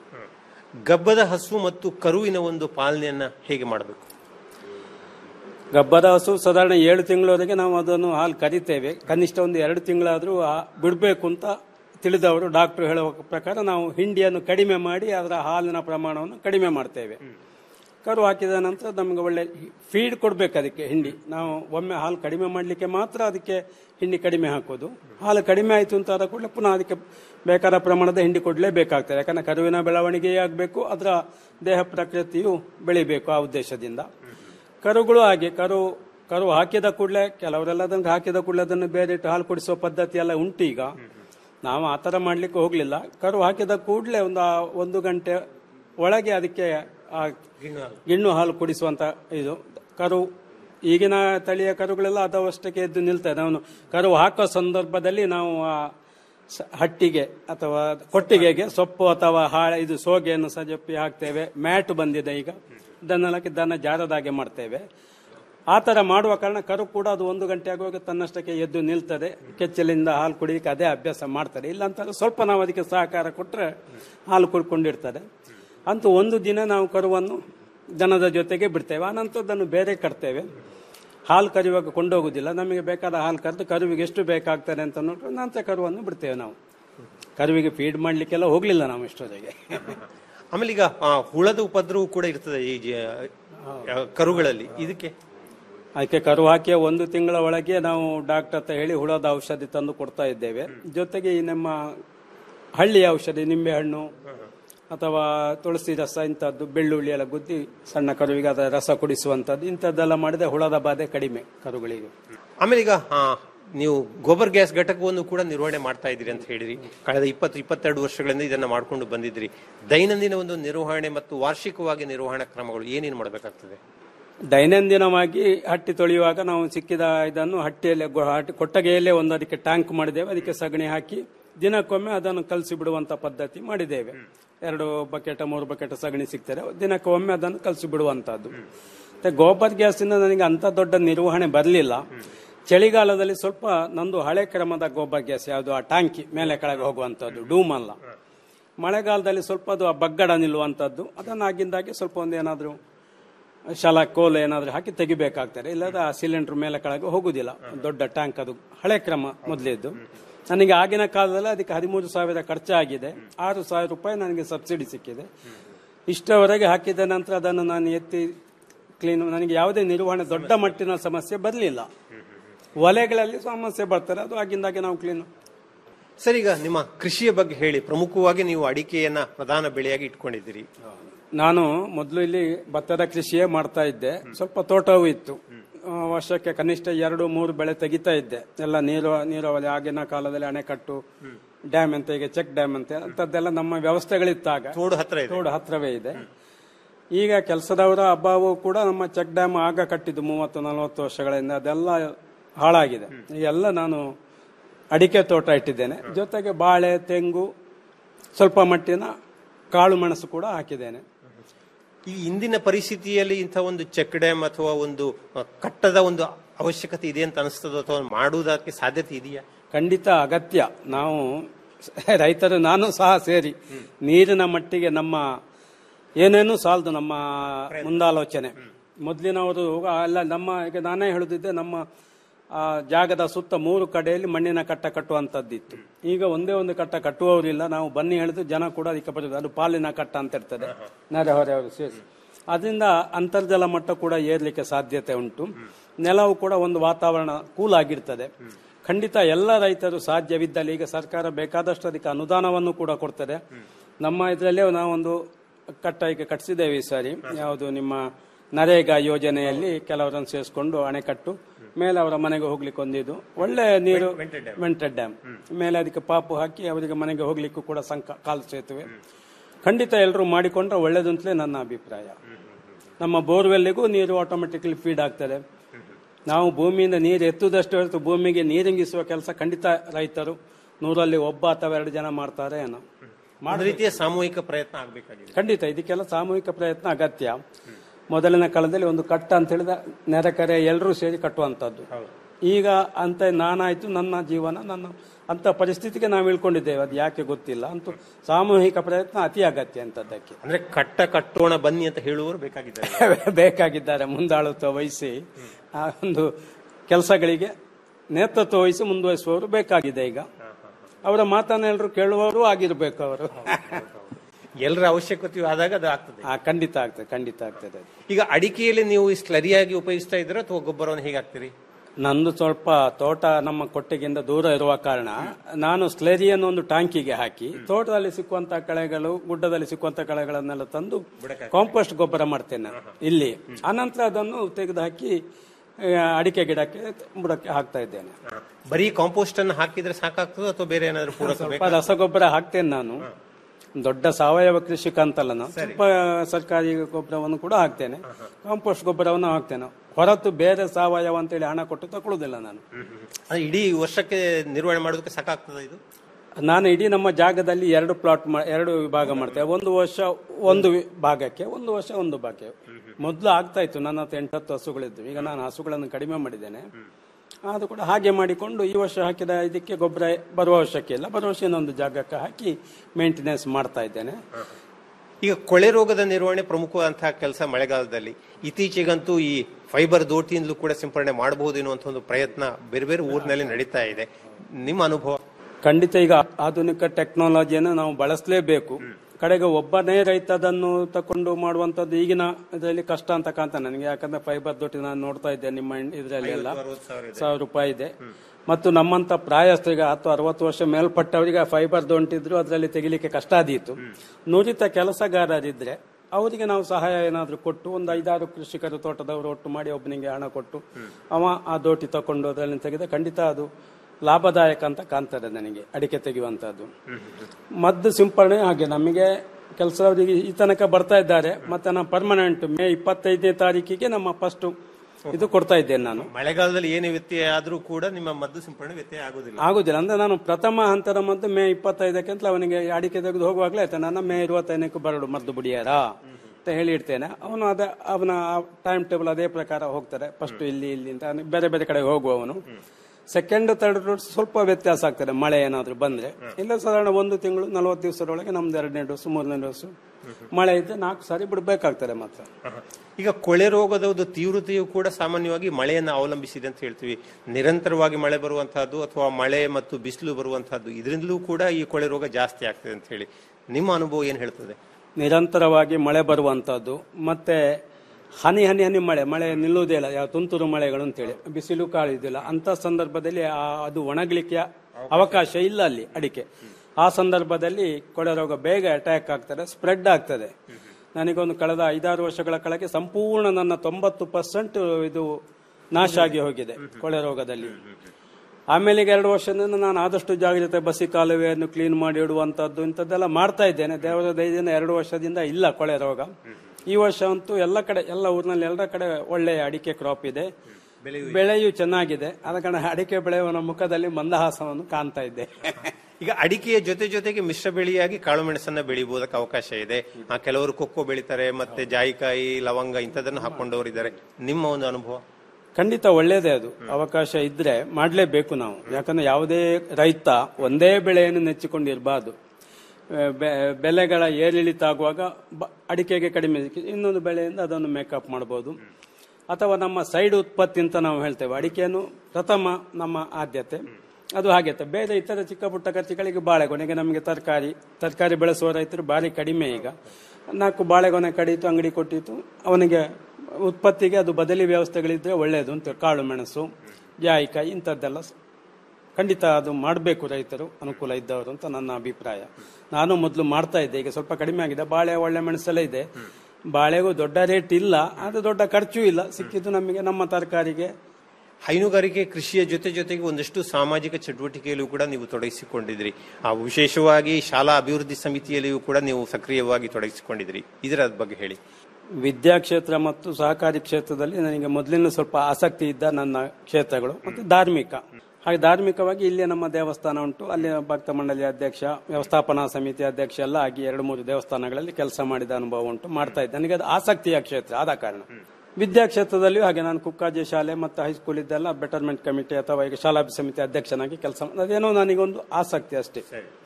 ಗಬ್ಬದ ಹಸು ಮತ್ತು ಕರುವಿನ ಒಂದು ಪಾಲನೆಯನ್ನ ಹೇಗೆ ಮಾಡಬೇಕು ಗಬ್ಬದ ಹಸು ಸಾಧಾರಣ ಏಳು ತಿಂಗಳವರೆಗೆ ನಾವು ಅದನ್ನು ಹಾಲು ಕರಿತೇವೆ ಕನಿಷ್ಠ ಒಂದು ಎರಡು ತಿಂಗಳಾದರೂ ಬಿಡಬೇಕು ಅಂತ ತಿಳಿದವರು ಡಾಕ್ಟರ್ ಹೇಳುವ ಪ್ರಕಾರ ನಾವು ಹಿಂಡಿಯನ್ನು ಕಡಿಮೆ ಮಾಡಿ ಅದರ ಹಾಲಿನ ಪ್ರಮಾಣವನ್ನು ಕಡಿಮೆ ಮಾಡ್ತೇವೆ ಕರು ಹಾಕಿದ ನಂತರ ನಮಗೆ ಒಳ್ಳೆ ಫೀಡ್ ಕೊಡ್ಬೇಕು ಅದಕ್ಕೆ ಹಿಂಡಿ ನಾವು ಒಮ್ಮೆ ಹಾಲು ಕಡಿಮೆ ಮಾಡಲಿಕ್ಕೆ ಮಾತ್ರ ಅದಕ್ಕೆ ಹಿಂಡಿ ಕಡಿಮೆ ಹಾಕೋದು ಹಾಲು ಕಡಿಮೆ ಆಯಿತು ಅಂತ ಆದ ಕೂಡಲೇ ಪುನಃ ಅದಕ್ಕೆ ಬೇಕಾದ ಪ್ರಮಾಣದ ಹಿಂಡಿ ಕೊಡಲೇಬೇಕಾಗ್ತದೆ ಯಾಕಂದ್ರೆ ಕರುವಿನ ಬೆಳವಣಿಗೆ ಆಗಬೇಕು ಅದರ ದೇಹ ಪ್ರಕೃತಿಯು ಬೆಳಿಬೇಕು ಆ ಉದ್ದೇಶದಿಂದ ಕರುಗಳು ಹಾಗೆ ಕರು ಕರು ಹಾಕಿದ ಕೂಡಲೇ ಕೆಲವರೆಲ್ಲ ಅದನ್ನು ಹಾಕಿದ ಕೂಡಲೇ ಅದನ್ನು ಬೇರೆ ಇಟ್ಟು ಹಾಲು ಕುಡಿಸುವ ಪದ್ಧತಿ ಎಲ್ಲ ಉಂಟು ಈಗ ನಾವು ಆ ಥರ ಮಾಡ್ಲಿಕ್ಕೆ ಹೋಗ್ಲಿಲ್ಲ ಕರು ಹಾಕಿದ ಕೂಡಲೇ ಒಂದು ಆ ಒಂದು ಗಂಟೆ ಒಳಗೆ ಅದಕ್ಕೆ ಆ ಗಿಣ್ಣು ಹಾಲು ಕುಡಿಸುವಂತ ಇದು ಕರು ಈಗಿನ ತಳಿಯ ಕರುಗಳೆಲ್ಲ ಅದವಷ್ಟಕ್ಕೆ ಎದ್ದು ನಿಲ್ತದೆ ನಾವು ಕರು ಹಾಕೋ ಸಂದರ್ಭದಲ್ಲಿ ನಾವು ಆ ಸ- ಹಟ್ಟಿಗೆ ಅಥವಾ ಕೊಟ್ಟಿಗೆಗೆ ಸೊಪ್ಪು ಅಥವಾ ಹಾಳ ಇದು ಸೋಗೆಯನ್ನು ಸಜಪ್ಪಿ ಹಾಕ್ತೇವೆ ಮ್ಯಾಟ್ ಬಂದಿದೆ ಈಗ ಇದನ್ನೆಲ್ಲಕ್ಕೆ ದನ ಜಾರದಾಗೆ ಮಾಡ್ತೇವೆ ಆ ಥರ ಮಾಡುವ ಕಾರಣ ಕರು ಕೂಡ ಅದು ಒಂದು ಗಂಟೆ ಆಗುವಾಗ ತನ್ನಷ್ಟಕ್ಕೆ ಎದ್ದು ನಿಲ್ತದೆ ಕೆಚ್ಚಲಿಂದ ಹಾಲು ಕುಡಿಯಕ್ಕೆ ಅದೇ ಅಭ್ಯಾಸ ಮಾಡ್ತಾರೆ ಇಲ್ಲ ಅಂತಂದ್ರೆ ಸ್ವಲ್ಪ ನಾವು ಅದಕ್ಕೆ ಸಹಕಾರ ಕೊಟ್ಟರೆ ಹಾಲು ಕುಡ್ಕೊಂಡಿರ್ತದೆ ಅಂತೂ ಒಂದು ದಿನ ನಾವು ಕರುವನ್ನು ದನದ ಜೊತೆಗೆ ಬಿಡ್ತೇವೆ ಆನಂತರ ಅದನ್ನು ಬೇರೆ ಕಟ್ತೇವೆ ಹಾಲು ಕರೆಯುವಾಗ ಕೊಂಡೋಗುದಿಲ್ಲ ನಮಗೆ ಬೇಕಾದ ಹಾಲು ಕರೆದು ಕರುವಿಗೆ ಎಷ್ಟು ಬೇಕಾಗ್ತದೆ ಅಂತ ನೋಡ್ಕೊಂಡು ನಂತರ ಕರುವನ್ನು ಬಿಡ್ತೇವೆ ನಾವು ಕರುವಿಗೆ ಫೀಡ್ ಮಾಡ್ಲಿಕ್ಕೆಲ್ಲ ಹೋಗ್ಲಿಲ್ಲ ನಾವು ಇಷ್ಟೊತ್ತಿಗೆ ಆಮೇಲೆ ಈಗ ಆ, ಹುಳದ ಉಪದ್ರವ ಕೂಡ ಇರ್ತದೆ ಈ ಜ- ಆ, ಕರುಗಳಲ್ಲಿ ಇದಕ್ಕೆ ಅದಕ್ಕೆ ಕರು ಹಾಕಿಯ ಒಂದು ತಿಂಗಳ ಒಳಗೆ ನಾವು ಡಾಕ್ಟರ್ ಹತ್ರ ಹೇಳಿ ಹುಳದ ಔಷಧಿ ತಂದು ಕೊಡ್ತಾ ಇದ್ದೇವೆ ಜೊತೆಗೆ ಈ ನಮ್ಮ ಹಳ್ಳಿಯ ಔಷಧಿ ನಿಂಬೆಹಣ್ಣು ಅಥವಾ ತುಳಸಿ ರಸ ಇಂಥದ್ದು ಬೆಳ್ಳುಳ್ಳಿ ಎಲ್ಲ ಗುದ್ದಿ ಸಣ್ಣ ಕರುವಿಗೆ ಅದರ ರಸ ಕುಡಿಸುವಂಥದ್ದು ಇಂಥದ್ದೆಲ್ಲ ಮಾಡಿದ್ರೆ ಹುಳದ ಬಾಧೆ ಕಡಿಮೆ ಕರುಗಳಿಗೆ ಆಮೇಲೆ ಈಗ ಆ, ನೀವು ಗೋಬರ್ ಗ್ಯಾಸ್ ಘಟಕವನ್ನು ಕೂಡ ನಿರ್ವಹಣೆ ಮಾಡ್ತಾ ಇದ್ದೀರಿ ಅಂತ ಹೇಳಿದ್ರಿ ಕಳೆದ ಇಪ್ಪತ್ತು ಇಪ್ಪತ್ತೆರಡು ವರ್ಷಗಳಿಂದ ಇದನ್ನ ಮಾಡ್ಕೊಂಡು ಬಂದಿದ್ರಿ ದೈನಂದಿನ ಒಂದು ನಿರ್ವಹಣೆ ಮತ್ತು ವಾರ್ಷಿಕವಾಗಿ ನಿರ್ವಹಣಾ ಕ್ರಮಗಳು ಏನೇನು ಮಾಡಬೇಕಾಗ್ತದೆ ದೈನಂದಿನವಾಗಿ ಹಟ್ಟಿ ತೊಳೆಯುವಾಗ ನಾವು ಸಿಕ್ಕಿದ ಇದನ್ನು ಹಟ್ಟಿಯಲ್ಲೇ ಗೊ- ಹಟ್ಟಿ- ಕೊಟ್ಟಗೆಯಲ್ಲೇ ಒಂದು ಅದಕ್ಕೆ ಟ್ಯಾಂಕ್ ಮಾಡಿದ್ದೇವೆ ಅದಕ್ಕೆ ಸಗಣಿ ಹಾಕಿ ದಿನಕ್ಕೊಮ್ಮೆ ಅದನ್ನು ಕಲಸಿ ಬಿಡುವಂತ ಪದ್ಧತಿ ಮಾಡಿದ್ದೇವೆ ಎರಡು ಬಕೆಟ್ ಮೂರು ಬಕೆಟ್ ಸಗಣಿ ಸಿಗ್ತದೆ ದಿನಕ್ಕೊಮ್ಮೆ ಅದನ್ನು ಕಲಸಿ ಬಿಡುವಂತದ್ದು ಮತ್ತೆ ಗೋಬರ್ ಗ್ಯಾಸಿಂದ ನನಗೆ ಅಂತ ದೊಡ್ಡ ನಿರ್ವಹಣೆ ಬರಲಿಲ್ಲ ಚಳಿಗಾಲದಲ್ಲಿ ಸ್ವಲ್ಪ ನಂದು ಹಳೆ ಕ್ರಮದ ಗೋಬರ್ ಗ್ಯಾಸ್ ಯಾವುದು ಆ ಟ್ಯಾಂಕಿ ಮೇಲೆ ಕೆಳಗೆ ಹೋಗುವಂತದ್ದು ಡೂಮ್ ಅಲ್ಲ ಮಳೆಗಾಲದಲ್ಲಿ ಸ್ವಲ್ಪ ಅದು ಆ ಬಗ್ಗಡ ನಿಲ್ಲುವಂಥದ್ದು ಅದನ್ನು ಆಗಿಂದಾಗೆ ಸ್ವಲ್ಪ ಒಂದು ಏನಾದರೂ ಶಲ ಕೋಲು ಏನಾದರೂ ಹಾಕಿ ತೆಗಿಬೇಕಾಗ್ತದೆ ಇಲ್ಲದ ಆ ಸಿಲಿಂಡರ್ ಮೇಲೆ ಕೆಳಗೆ ಹೋಗುದಿಲ್ಲ ದೊಡ್ಡ ಟ್ಯಾಂಕ್ ಅದು ಹಳೆ ಕ್ರಮ ಮೊದಲಿದ್ದು ನನಗೆ ಆಗಿನ ಕಾಲದಲ್ಲಿ ಅದಕ್ಕೆ ಹದಿಮೂರು ಸಾವಿರ ಖರ್ಚಾಗಿದೆ ಆರು ಸಾವಿರ ರೂಪಾಯಿ ನನಗೆ ಸಬ್ಸಿಡಿ ಸಿಕ್ಕಿದೆ ಇಷ್ಟವರೆಗೆ ಹಾಕಿದ ನಂತರ ಅದನ್ನು ನಾನು ಎತ್ತಿ ಕ್ಲೀನ್ ನನಗೆ ಯಾವುದೇ ನಿರ್ವಹಣೆ ದೊಡ್ಡ ಮಟ್ಟಿನ ಸಮಸ್ಯೆ ಬರಲಿಲ್ಲ ಒಲೆಗಳಲ್ಲಿ ಸಮಸ್ಯೆ ಬರ್ತಾರೆ ಅದು ಆಗಿಂದಾಗೆ ನಾವು ಕ್ಲೀನ್ ಸರ್ ಈಗ ನಿಮ್ಮ ಕೃಷಿಯ ಬಗ್ಗೆ ಹೇಳಿ ಪ್ರಮುಖವಾಗಿ ನೀವು ಅಡಿಕೆಯನ್ನ ಪ್ರಧಾನ ಬೆಳೆಯಾಗಿ ಇಟ್ಕೊಂಡಿದ್ದೀರಿ ನಾನು ಮೊದಲು ಇಲ್ಲಿ ಭತ್ತದ ಕೃಷಿಯೇ ಮಾಡ್ತಾ ಇದ್ದೆ ಸ್ವಲ್ಪ ತೋಟವೂ ಇತ್ತು ಆ, ವರ್ಷಕ್ಕೆ ಕನಿಷ್ಠ ಎರಡು ಮೂರು ಬೆಳೆ ತೆಗಿತಾ ಇದ್ದೆ ಎಲ್ಲ ನೀರು ನೀರಾವರಿ ಆಗಿನ ಕಾಲದಲ್ಲಿ ಅಣೆಕಟ್ಟು ಡ್ಯಾಮ್ ಅಂತ ಈಗ ಚೆಕ್ ಡ್ಯಾಮ್ ಅಂತ ಅಂತದ್ದೆಲ್ಲ ನಮ್ಮ ವ್ಯವಸ್ಥೆಗಳಿತ್ತಾಗ ತೋಡು ಹತ್ರ ಇದೆ ತೋಡು ಹತ್ರವೇ ಇದೆ ಈಗ ಕೆಲಸದವರ ಅಭಾವ ಕೂಡ ನಮ್ಮ ಚೆಕ್ ಡ್ಯಾಮ್ ಆಗ ಕಟ್ಟಿದ್ದು ಮೂವತ್ತು ನಲವತ್ತು ವರ್ಷಗಳಿಂದ ಅದೆಲ್ಲ ಹಾಳಾಗಿದೆ ಈಗೆಲ್ಲ ನಾನು ಅಡಿಕೆ ತೋಟ ಇಟ್ಟಿದ್ದೇನೆ ಜೊತೆಗೆ ಬಾಳೆ ತೆಂಗು ಸ್ವಲ್ಪ ಮಟ್ಟಿನ ಕಾಳು ಮೆಣಸು ಕೂಡ ಹಾಕಿದ್ದೇನೆ ಈ ಇಂದಿನ ಪರಿಸ್ಥಿತಿಯಲ್ಲಿ ಇಂಥ ಒಂದು ಚೆಕ್ ಡ್ಯಾಮ್ ಅಥವಾ ಒಂದು ಆ, ಕಟ್ಟದ ಒಂದು ಅವಶ್ಯಕತೆ ಇದೆ ಅಂತ ಅನಿಸ್ತದೋ ಅಥವಾ ಮಾಡುವುದಕ್ಕೆ ಸಾಧ್ಯತೆ ಇದೆಯಾ ಖಂಡಿತ ಅಗತ್ಯ ನಾವು ರೈತರು ನಾನು ಸಹ ಸೇರಿ ನೀರಿನ ಮಟ್ಟಿಗೆ ನಮ್ಮ ಏನೇನು ಸಾಲದು ನಮ್ಮ ಮುಂದಾಲೋಚನೆ ಮೊದಲಿನವರು ಅಲ್ಲ ನಮ್ಮ ಈಗ ನಾನೇ ಹೇಳುದಿದ್ದೆ ನಮ್ಮ ಆ, ಜಾಗದ ಸುತ್ತ ಮೂರು ಕಡೆಯಲ್ಲಿ ಮಣ್ಣಿನ ಕಟ್ಟ ಕಟ್ಟುವಂತದ್ದಿತ್ತು ಈಗ ಒಂದೇ ಒಂದು ಕಟ್ಟ ಕಟ್ಟುವವರಿಲ್ಲ ನಾವು ಬನ್ನಿ ಹೇಳಿದ್ರು ಜನ ಕೂಡ ಅದಕ್ಕೆ ಬರೋದು ಅದು ಪಾಲಿನ ಕಟ್ಟ ಅಂತ ಇರ್ತದೆ ನೆರೆಹೊರೆಯವರು ಸೇರಿಸಿ ಅದರಿಂದ ಅಂತರ್ಜಲ ಮಟ್ಟ ಕೂಡ ಏರ್ಲಿಕ್ಕೆ ಸಾಧ್ಯತೆ ಉಂಟು ನೆಲವು ಕೂಡ ಒಂದು ವಾತಾವರಣ ಕೂಲ್ ಆಗಿರ್ತದೆ ಖಂಡಿತ ಎಲ್ಲ ರೈತರು ಸಾಧ್ಯವಿದ್ದಲ್ಲಿ ಈಗ ಸರ್ಕಾರ ಬೇಕಾದಷ್ಟು ಅದಕ್ಕೆ ಅನುದಾನವನ್ನು ಕೂಡ ಕೊಡ್ತದೆ ನಮ್ಮ ಇದರಲ್ಲೇ ನಾವೊಂದು ಕಟ್ಟ ಈಗ ಕಟ್ಟಿಸಿದ್ದೇವೆ ಈ ಸಾರಿ ಯಾವುದು ನಿಮ್ಮ ನರೇಗಾ ಯೋಜನೆಯಲ್ಲಿ ಕೆಲವರನ್ನು ಸೇರಿಸ್ಕೊಂಡು ಅಣೆಕಟ್ಟು ಮೇಲೆ ಅವರ ಮನೆಗೆ ಹೋಗ್ಲಿಕ್ಕೆ ಒಂದಿದು ಒಳ್ಳೆ ನೀರು ವೆಂಟೆಡ್ ಡ್ಯಾಮ್ ಮೇಲೆ ಅದಕ್ಕೆ ಪಾಪು ಹಾಕಿ ಅವರಿಗೆ ಮನೆಗೆ ಹೋಗ್ಲಿಕ್ಕೂ ಕೂಡ ಸಂಕ ಕಾಲು ಸೇತುವೆ ಖಂಡಿತ ಎಲ್ಲರೂ ಮಾಡಿಕೊಂಡ್ರೆ ಒಳ್ಳೇದಂತಲೇ ನನ್ನ ಅಭಿಪ್ರಾಯ ನಮ್ಮ ಬೋರ್ವೆಲ್ಲಿಗೂ ನೀರು ಆಟೋಮೆಟಿಕ್ಲಿ ಫೀಡ್ ಆಗ್ತದೆ ನಾವು ಭೂಮಿಯಿಂದ ನೀರು ಎತ್ತುದಷ್ಟು ಹೊರತು ಭೂಮಿಗೆ ನೀರಿಂಗಿಸುವ ಕೆಲಸ ಖಂಡಿತ ರೈತರು ನೂರಲ್ಲಿ ಒಬ್ಬ ಅಥವಾ ಎರಡು ಜನ ಮಾಡ್ತಾರೆ ಏನೋ ಒಂದು ರೀತಿಯ ಸಾಮೂಹಿಕ ಪ್ರಯತ್ನ ಆಗಬೇಕಾಗಿದೆ ಖಂಡಿತ ಇದಕ್ಕೆಲ್ಲ ಸಾಮೂಹಿಕ ಪ್ರಯತ್ನ ಅಗತ್ಯ ಮೊದಲಿನ ಕಾಲದಲ್ಲಿ ಒಂದು ಕಟ್ಟ ಅಂತ ಹೇಳಿದ ನೆರೆಕರೆ ಎಲ್ಲರೂ ಸೇರಿ ಕಟ್ಟುವಂಥದ್ದು ಈಗ ಅಂತ ನಾನಾಯ್ತು ನನ್ನ ಜೀವನ ನನ್ನ ಅಂತ ಪರಿಸ್ಥಿತಿಗೆ ನಾವು ಇಳ್ಕೊಂಡಿದ್ದೇವೆ ಅದು ಯಾಕೆ ಗೊತ್ತಿಲ್ಲ ಅಂತೂ ಸಾಮೂಹಿಕ ಪ್ರಯತ್ನ ಅತಿ ಅಗತ್ಯ ಅಂತದ್ದಕ್ಕೆ ಅಂದ್ರೆ ಕಟ್ಟ ಕಟ್ಟೋಣ ಬನ್ನಿ ಅಂತ ಹೇಳುವವರು ಬೇಕಾಗಿದ್ದಾರೆ ಬೇಕಾಗಿದ್ದಾರೆ ಮುಂದಾಳುತ್ವ ವಹಿಸಿ ಆ ಒಂದು ಕೆಲಸಗಳಿಗೆ ನೇತೃತ್ವ ವಹಿಸಿ ಮುಂದುವರಿಸುವವರು ಬೇಕಾಗಿದೆ ಈಗ ಅವರ ಮಾತನ್ನ ಎಲ್ಲರೂ ಕೇಳುವವರು ಆಗಿರ್ಬೇಕು ಅವರು ಎಲ್ಲರ ಅವಶ್ಯಕತೆಯು ಆದಾಗ ಅದು ಆಗ್ತದೆ ಆ, ಖಂಡಿತ ಆಗ್ತದೆ ಖಂಡಿತ ಆಗ್ತದೆ ಈಗ ಅಡಿಕೆಯಲ್ಲಿ ನೀವು ಈ ಸ್ಲರಿಯಾಗಿ ಉಪಯೋಗಿಸ್ತಾ ಇದ್ದೀರಾ ಅಥವಾ ಗೊಬ್ಬರವನ್ನು ಹೇಗೆ ಹಾಕ್ತೀರಿ ನಂದು ಸ್ವಲ್ಪ ತೋಟ ನಮ್ಮ ಕೊಟ್ಟಿಗೆಯಿಂದ ದೂರ ಇರುವ ಕಾರಣ ನಾನು ಸ್ಲೆರಿಯನ್ನು ಒಂದು ಟ್ಯಾಂಕಿಗೆ ಹಾಕಿ ತೋಟದಲ್ಲಿ ಸಿಕ್ಕುವಂತ ಕಳೆಗಳು ಗುಡ್ಡದಲ್ಲಿ ಸಿಕ್ಕುವಂತ ಕಳೆಗಳನ್ನೆಲ್ಲ ತಂದು ಕಾಂಪೋಸ್ಟ್ ಗೊಬ್ಬರ ಮಾಡ್ತೇನೆ ನಾನು ಇಲ್ಲಿ ಅನಂತರ ಅದನ್ನು ತೆಗೆದು ಹಾಕಿ ಆ, ಅಡಿಕೆ ಗಿಡಕ್ಕೆ ಬುಡಕ್ಕೆ ಹಾಕ್ತಾ ಇದ್ದೇನೆ ಬರೀ ಕಾಂಪೋಸ್ಟ್ ಅನ್ನು ಹಾಕಿದ್ರೆ ಸಾಕಾಗ್ತದೆ ಅಥವಾ ಬೇರೆ ಏನಾದ್ರು ಪೂರಕ ಸ್ವಲ್ಪ ರಸಗೊಬ್ಬರ ಹಾಕ್ತೇನೆ ನಾನು ದೊಡ್ಡ ಸಾವಯವ ಕೃಷಿಕ ಅಂತಲ್ಲ ನಾನು ಸ್ವಲ್ಪ ಸರ್ಕಾರಿ ಗೊಬ್ಬರವನ್ನು ಕೂಡ ಹಾಕ್ತೇನೆ ಕಾಂಪೋಸ್ಟ್ ಗೊಬ್ಬರವನ್ನು ಹಾಕ್ತೇನೆ ಹೊರತು ಬೇರೆ ಸಾವಯವ ಅಂತೇಳಿ ಹಣ ಕೊಟ್ಟು ತಗೊಳ್ಳೋದಿಲ್ಲ ನಾನು ಅದು ಇಡೀ ವರ್ಷಕ್ಕೆ ನಿರ್ವಹಣೆ ಮಾಡೋದಕ್ಕೆ ಸಾಕಾಗ್ತದ ಇದು ನಾನು ಇಡೀ ನಮ್ಮ ಜಾಗದಲ್ಲಿ ಎರಡು ಪ್ಲಾಟ್ ಎರಡು ವಿಭಾಗ ಮಾಡ್ತೇವೆ ಒಂದು ವರ್ಷ ಒಂದು ವಿ- ಭಾಗಕ್ಕೆ ಒಂದು ವರ್ಷ ಒಂದು ಭಾಗಕ್ಕೆ ಮೊದಲು ಆಗ್ತಾ ಇತ್ತು ನನ್ನ ಹತ್ರ ಎಂಟತ್ತು ಹಸುಗಳಿದ್ವು ಈಗ ನಾನು ಹಸುಗಳನ್ನು ಕಡಿಮೆ ಮಾಡಿದ್ದೇನೆ ಅದು ಕೂಡ ಹಾಗೆ ಮಾಡಿಕೊಂಡು ಈ ವರ್ಷ ಹಾಕಿದ ಇದಕ್ಕೆ ಗೊಬ್ಬರ ಬರುವ ವರ್ಷಕ್ಕೆ ಇಲ್ಲ ಬರುವ ವರ್ಷ ಇನ್ನೊಂದು ಜಾಗಕ್ಕೆ ಹಾಕಿ ಮೇಂಟೆನೆನ್ಸ್ ಮಾಡ್ತಾ ಇದ್ದೇನೆ ಈಗ ಕೊಳೆ ರೋಗದ ನಿರ್ವಹಣೆ ಪ್ರಮುಖವಾದಂತಹ ಕೆಲಸ ಮಳೆಗಾಲದಲ್ಲಿ ಇತ್ತೀಚೆಗಂತೂ ಈ ಫೈಬರ್ ದೋಟಿಯಿಂದಲೂ ಕೂಡ ಸಿಂಪರಣೆ ಮಾಡಬಹುದು ಎನ್ನುವಂತ ಒಂದು ಪ್ರಯತ್ನ ಬೇರೆ ಬೇರೆ ಊರಿನಲ್ಲಿ ನಡೀತಾ ಇದೆ ನಿಮ್ಮ ಅನುಭವ ಖಂಡಿತ ಈಗ ಆಧುನಿಕ ಟೆಕ್ನಾಲಜಿಯನ್ನು ನಾವು ಬಳಸಲೇಬೇಕು ಕಡೆಗೆ ಒಬ್ಬನೇ ರೈತ ಅದನ್ನು ತಕೊಂಡು ಮಾಡುವಂತದ್ದು ಈಗಿನ ಇದರಲ್ಲಿ ಕಷ್ಟ ಅಂತ ಕಾಣ್ತಾ ನನಗೆ ಯಾಕಂದ್ರೆ ಫೈಬರ್ ದೊಡ್ಡ ನಾನು ನೋಡ್ತಾ ಇದ್ದೆ ನಿಮ್ಮ ಇದರಲ್ಲಿ ಎಲ್ಲ ಸಾವಿರ ರೂಪಾಯಿ ಇದೆ ಮತ್ತು ನಮ್ಮಂತ ಪ್ರಾಯಸ್ಥರಿಗೆ ಹತ್ತು ಅರವತ್ತು ವರ್ಷ ಮೇಲ್ಪಟ್ಟವರಿಗೆ ಫೈಬರ್ ದೊಂಟಿದ್ರು ಅದರಲ್ಲಿ ತೆಗಿಲಿಕ್ಕೆ ಕಷ್ಟ ಆದೀತು ನುರಿತ ಕೆಲಸಗಾರರಿದ್ರೆ ಅವರಿಗೆ ನಾವು ಸಹಾಯ ಏನಾದರೂ ಕೊಟ್ಟು ಒಂದು ಐದಾರು ಕೃಷಿಕರು ತೋಟದವರು ಒಟ್ಟು ಮಾಡಿ ಒಬ್ಬನಿಗೆ ಹಣ ಕೊಟ್ಟು ಅವ ಆ ದೋಟಿ ತಕೊಂಡು ಅದರಲ್ಲಿ ತೆಗೆದ ಖಂಡಿತ ಅದು ಲಾಭದಾಯಕ ಅಂತ ಕಾಣ್ತದೆ ನನಗೆ ಅಡಿಕೆ ತೆಗೆಯುವಂತಹದ್ದು ಮದ್ದು ಸಿಂಪರಣೆ ಹಾಗೆ ನಮಗೆ ಕೆಲಸದವರಿಗೆ ಈ ತನಕ ಬರ್ತಾ ಇದ್ದಾರೆ ಮತ್ತೆ ನಾನು ಪರ್ಮನೆಂಟ್ ಮೇ ಇಪ್ಪತ್ತೈದನೇ ತಾರೀಕಿಗೆ ನಮ್ಮ ಫಸ್ಟ್ ಇದು ಕೊಡ್ತಾ ಇದ್ದೇನೆ ನಾನು ಮಳೆಗಾಲದಲ್ಲಿ ಏನೇ ವ್ಯತ್ಯಯ ಆದ್ರೂ ಕೂಡ ನಿಮ್ಮ ಮದ್ದು ಸಿಂಪರಣೆ ವ್ಯತ್ಯಯ ಆಗುದಿಲ್ಲ ಆಗುದಿಲ್ಲ ಅಂದ್ರೆ ನಾನು ಪ್ರಥಮ ಹಂತದ ಮದ್ದು ಮೇ ಇಪ್ಪತ್ತೈದಕ್ಕೆ ಅಂತ ಅವನಿಗೆ ಅಡಿಕೆ ತೆಗೆದು ಹೋಗುವಾಗಲೇ ಆಯ್ತು ನನ್ನ ಮೇ ಇರುವತ್ತೈದಕ್ಕೆ ಬರಡು ಮದ್ದು ಬಿಡಿಯಾರ ಅಂತ ಹೇಳಿ ಇಡ್ತೇನೆ ಅವನು ಅದ ಅವನ ಟೈಮ್ ಟೇಬಲ್ ಅದೇ ಪ್ರಕಾರ ಹೋಗ್ತಾರೆ ಫಸ್ಟ್ ಇಲ್ಲಿ ಇಲ್ಲಿ ಅಂತ ಅವ್ನು ಬೇರೆ ಬೇರೆ ಕಡೆ ಹೋಗುವವನು ಸೆಕೆಂಡ್ ಥರ್ಡ್ ಡೋಸ್ ಸ್ವಲ್ಪ ವ್ಯತ್ಯಾಸ ಆಗ್ತದೆ ಮಳೆ ಏನಾದ್ರು ಬಂದ್ರೆ ಇಲ್ಲ ಸಾಧಾರಣ ಒಂದು ತಿಂಗಳು ನಲವತ್ತು ದಿವಸದೊಳಗೆ ನಮ್ದು ಎರಡನೇ ಡೋಸು ಮೂರನೇ ಡೋಸು ಮಳೆ ಇದ್ರೆ ನಾಲ್ಕು ಸಾರಿ ಬಿಡ್ಬೇಕಾಗ್ತದೆ ಮಾತ್ರ ಈಗ ಕೊಳೆ ರೋಗದ ಒಂದು ತೀವ್ರತೆಯು ಕೂಡ ಸಾಮಾನ್ಯವಾಗಿ ಮಳೆಯನ್ನು ಅವಲಂಬಿಸಿದೆ ಅಂತ ಹೇಳ್ತೀವಿ ನಿರಂತರವಾಗಿ ಮಳೆ ಬರುವಂತಹದ್ದು ಅಥವಾ ಮಳೆ ಮತ್ತು ಬಿಸಿಲು ಬರುವಂತಹದ್ದು ಇದರಿಂದಲೂ ಕೂಡ ಈ ಕೊಳೆ ರೋಗ ಜಾಸ್ತಿ ಆಗ್ತದೆ ಅಂತ ಹೇಳಿ ನಿಮ್ಮ ಅನುಭವ ಏನ್ ಹೇಳ್ತದೆ ನಿರಂತರವಾಗಿ ಮಳೆ ಬರುವಂತದ್ದು ಮತ್ತೆ ಹನಿ ಹನಿ ಹನಿ ಮಳೆ ಮಳೆ ನಿಲ್ಲುವುದೇ ಇಲ್ಲ ಯಾವ ತುಂತುರು ಮಳೆಗಳು ಅಂತೇಳಿ ಬಿಸಿಲು ಕಾಳಿದಿಲ್ಲ ಅಂತ ಸಂದರ್ಭದಲ್ಲಿ ಆ- ಅದು ಒಣಗಲಿಕ್ಕೆ ಅವಕಾಶ ಇಲ್ಲ ಅಲ್ಲಿ ಅಡಿಕೆ ಆ ಸಂದರ್ಭದಲ್ಲಿ ಕೊಳೆ ರೋಗ ಬೇಗ ಅಟ್ಯಾಕ್ ಆಗ್ತದೆ ಸ್ಪ್ರೆಡ್ ಆಗ್ತದೆ ನನಗೊಂದು ಕಳೆದ ಐದಾರು ವರ್ಷಗಳ ಕೆಳಗೆ ಸಂಪೂರ್ಣ ನನ್ನ ತೊಂಬತ್ತು ಪರ್ಸೆಂಟ್ ಇದು ನಾಶ ಆಗಿ ಹೋಗಿದೆ ಕೊಳೆ ರೋಗದಲ್ಲಿ ಆಮೇಲೆ ಈಗ ಎರಡು ವರ್ಷದಿಂದ ನಾನು ಆದಷ್ಟು ಜಾಗ್ರತೆ ಬಸಿ ಕಾಲುವೆಯನ್ನು ಕ್ಲೀನ್ ಮಾಡಿ ಇಡುವಂತದ್ದು ಇಂಥದ್ದೆಲ್ಲ ಮಾಡ್ತಾ ಇದ್ದೇನೆ ದೇವರ ದಯದಿಂದ ಎರಡು ವರ್ಷದಿಂದ ಇಲ್ಲ ಕೊಳೆ ರೋಗ ಈ ವರ್ಷ ಅಂತೂ ಎಲ್ಲ ಕಡೆ ಎಲ್ಲ ಊರಿನಲ್ಲಿ ಎಲ್ಲ ಕಡೆ ಒಳ್ಳೆಯ ಅಡಿಕೆ ಕ್ರಾಪ್ ಇದೆ ಬೆಳೆಯು ಚೆನ್ನಾಗಿದೆ ಆದ ಕಾರಣ ಅಡಿಕೆ ಬೆಳೆಯುವನ ಮುಖದಲ್ಲಿ ಮಂದಹಾಸವನ್ನು ಕಾಣ್ತಾ ಇದ್ದೆ ಈಗ ಅಡಿಕೆಯ ಜೊತೆ ಜೊತೆಗೆ ಮಿಶ್ರ ಬೆಳೆಯಾಗಿ ಕಾಳು ಮೆಣಸನ್ನ ಬೆಳಿಬಹುದಕ್ಕೆ ಅವಕಾಶ ಇದೆ ಆ ಕೆಲವರು ಕೊಕ್ಕೋ ಬೆಳಿತಾರೆ ಮತ್ತೆ ಜಾಯಿಕಾಯಿ ಲವಂಗ ಇಂಥದನ್ನು ಹಾಕೊಂಡವರಿದ್ದಾರೆ ನಿಮ್ಮ ಒಂದು ಅನುಭವ ಖಂಡಿತ ಒಳ್ಳೇದೇ ಅದು ಅವಕಾಶ ಇದ್ರೆ ಮಾಡಲೇಬೇಕು ನಾವು ಯಾಕಂದ್ರೆ ಯಾವುದೇ ರೈತ ಒಂದೇ ಬೆಳೆಯನ್ನು ನೆಚ್ಚಿಕೊಂಡಿರಬಾರ್ದು ಆ, ಬೆ- ಬೆಲೆಗಳ ಏರಿಳಿತ ಆಗುವಾಗ ಬ- ಅಡಿಕೆಗೆ ಕಡಿಮೆ ಸಿಕ್ಕಿ ಇನ್ನೊಂದು ಬೆಳೆಯಿಂದ ಅದನ್ನು ಮೇಕಪ್ ಮಾಡಬಹುದು ಅಥವಾ ನಮ್ಮ ಸೈಡ್ ಉತ್ಪತ್ತಿ ಅಂತ ನಾವು ಹೇಳ್ತೇವೆ ಅಡಿಕೆಯನ್ನು ಪ್ರಥಮ ನಮ್ಮ ಆದ್ಯತೆ ಅದು ಹಾಗೆ ಬೇರೆ ಇತರ ಚಿಕ್ಕ ಪುಟ್ಟ ಖರ್ಚುಗಳಿಗೆ ಬಾಳೆಗೊನೆಗೆ ನಮಗೆ ತರಕಾರಿ ತರಕಾರಿ ಬೆಳೆಸುವ ರೈತರು ಭಾರಿ ಕಡಿಮೆ ಈಗ ನಾಲ್ಕು ಬಾಳೆಗೊನೆ ಕಡಿತು ಅಂಗಡಿ ಕೊಟ್ಟಿತ್ತು ಅವನಿಗೆ ಉತ್ಪತ್ತಿಗೆ ಅದು ಬದಲಿ ವ್ಯವಸ್ಥೆಗಳಿದ್ರೆ ಒಳ್ಳೆಯದು ಅಂತ ಕಾಳು ಮೆಣಸು ಜಾಯಿಕಾಯಿ ಇಂಥದ್ದೆಲ್ಲ ಸ- ಖಂಡಿತ ಅದು ಮಾಡಬೇಕು ರೈತರು ಅನುಕೂಲ ಇದ್ದವರು ಅಂತ ನನ್ನ ಅಭಿಪ್ರಾಯ ನಾನು ಮೊದಲು ಮಾಡ್ತಾ ಇದ್ದೆ ಈಗ ಸ್ವಲ್ಪ ಕಡಿಮೆ ಆಗಿದೆ ಬಾಳೆ ಒಳ್ಳೆ ಮೆಣಸೆಲ್ಲ ಇದೆ ಬಾಳೆಗೂ ದೊಡ್ಡ ರೇಟ್ ಇಲ್ಲ ಅದು ದೊಡ್ಡ ಖರ್ಚು ಇಲ್ಲ ಸಿಕ್ಕಿದ್ದು ನಮಗೆ ನಮ್ಮ ತರಕಾರಿಗೆ ಹೈನುಗಾರಿಕೆ ಕೃಷಿಯ ಜೊತೆ ಜೊತೆಗೆ ಒಂದಷ್ಟು ಸಾಮಾಜಿಕ ಚಟುವಟಿಕೆಯಲ್ಲೂ ಕೂಡ ನೀವು ತೊಡಗಿಸಿಕೊಂಡಿದ್ರಿ ಆ ವಿಶೇಷವಾಗಿ ಶಾಲಾ ಅಭಿವೃದ್ಧಿ ಸಮಿತಿಯಲ್ಲಿಯೂ ಕೂಡ ನೀವು ಸಕ್ರಿಯವಾಗಿ ತೊಡಗಿಸಿಕೊಂಡಿದ್ರಿ ಇದರ ಬಗ್ಗೆ ಹೇಳಿ ವಿದ್ಯಾಕ್ಷೇತ್ರ ಮತ್ತು ಸಹಕಾರಿ ಕ್ಷೇತ್ರದಲ್ಲಿ ನನಗೆ ಮೊದಲಿನ ಸ್ವಲ್ಪ ಆಸಕ್ತಿ ಇದ್ದ ನನ್ನ ಕ್ಷೇತ್ರಗಳು ಮತ್ತು ಧಾರ್ಮಿಕ ಹಾಗೆ ಧಾರ್ಮಿಕವಾಗಿ ಇಲ್ಲಿ ನಮ್ಮ ದೇವಸ್ಥಾನ ಉಂಟು ಅಲ್ಲಿ ಭಕ್ತ ಮಂಡಳಿ ಅಧ್ಯಕ್ಷ ವ್ಯವಸ್ಥಾಪನಾ ಸಮಿತಿ ಅಧ್ಯಕ್ಷ ಎಲ್ಲ ಆಗಿ ಎರಡು ಮೂರು ದೇವಸ್ಥಾನಗಳಲ್ಲಿ ಕೆಲಸ ಮಾಡಿದ ಅನುಭವ ಉಂಟು ಮಾಡ್ತಾ ಇದ್ದೆ ನನಗೆ ಅದು ಆಸಕ್ತಿಯ ಕ್ಷೇತ್ರ ಆದ ಕಾರಣ ವಿದ್ಯಾಕ್ಷೇತ್ರದಲ್ಲಿಯೂ ಹಾಗೆ ನಾನು ಕುಕ್ಕಾಜಿ ಶಾಲೆ ಮತ್ತು ಹೈಸ್ಕೂಲ್ ಇದ್ದೆಲ್ಲ ಬೆಟರ್ಮೆಂಟ್ ಕಮಿಟಿ ಅಥವಾ ಈಗ ಶಾಲಾ ಸಮಿತಿ ಅಧ್ಯಕ್ಷನಾಗಿ ಕೆಲಸ ಅದೇನೋ ನನಗೊಂದು ಆಸಕ್ತಿ ಅಷ್ಟೇ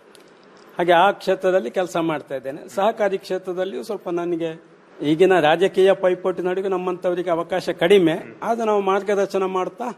ಹಾಗೆ ಆ ಕ್ಷೇತ್ರದಲ್ಲಿ ಕೆಲಸ ಮಾಡ್ತಾ ಇದ್ದೇನೆ ಸಹಕಾರಿ ಕ್ಷೇತ್ರದಲ್ಲಿಯೂ ಸ್ವಲ್ಪ ನನಗೆ ಈಗಿನ ರಾಜಕೀಯ ಪೈಪೋಟಿ ನಡುವೆ ನಮ್ಮಂಥವರಿಗೆ ಅವಕಾಶ ಕಡಿಮೆ ಆದ್ರೆ ನಾವು ಮಾರ್ಗದರ್ಶನ ಮಾಡ್ತಾ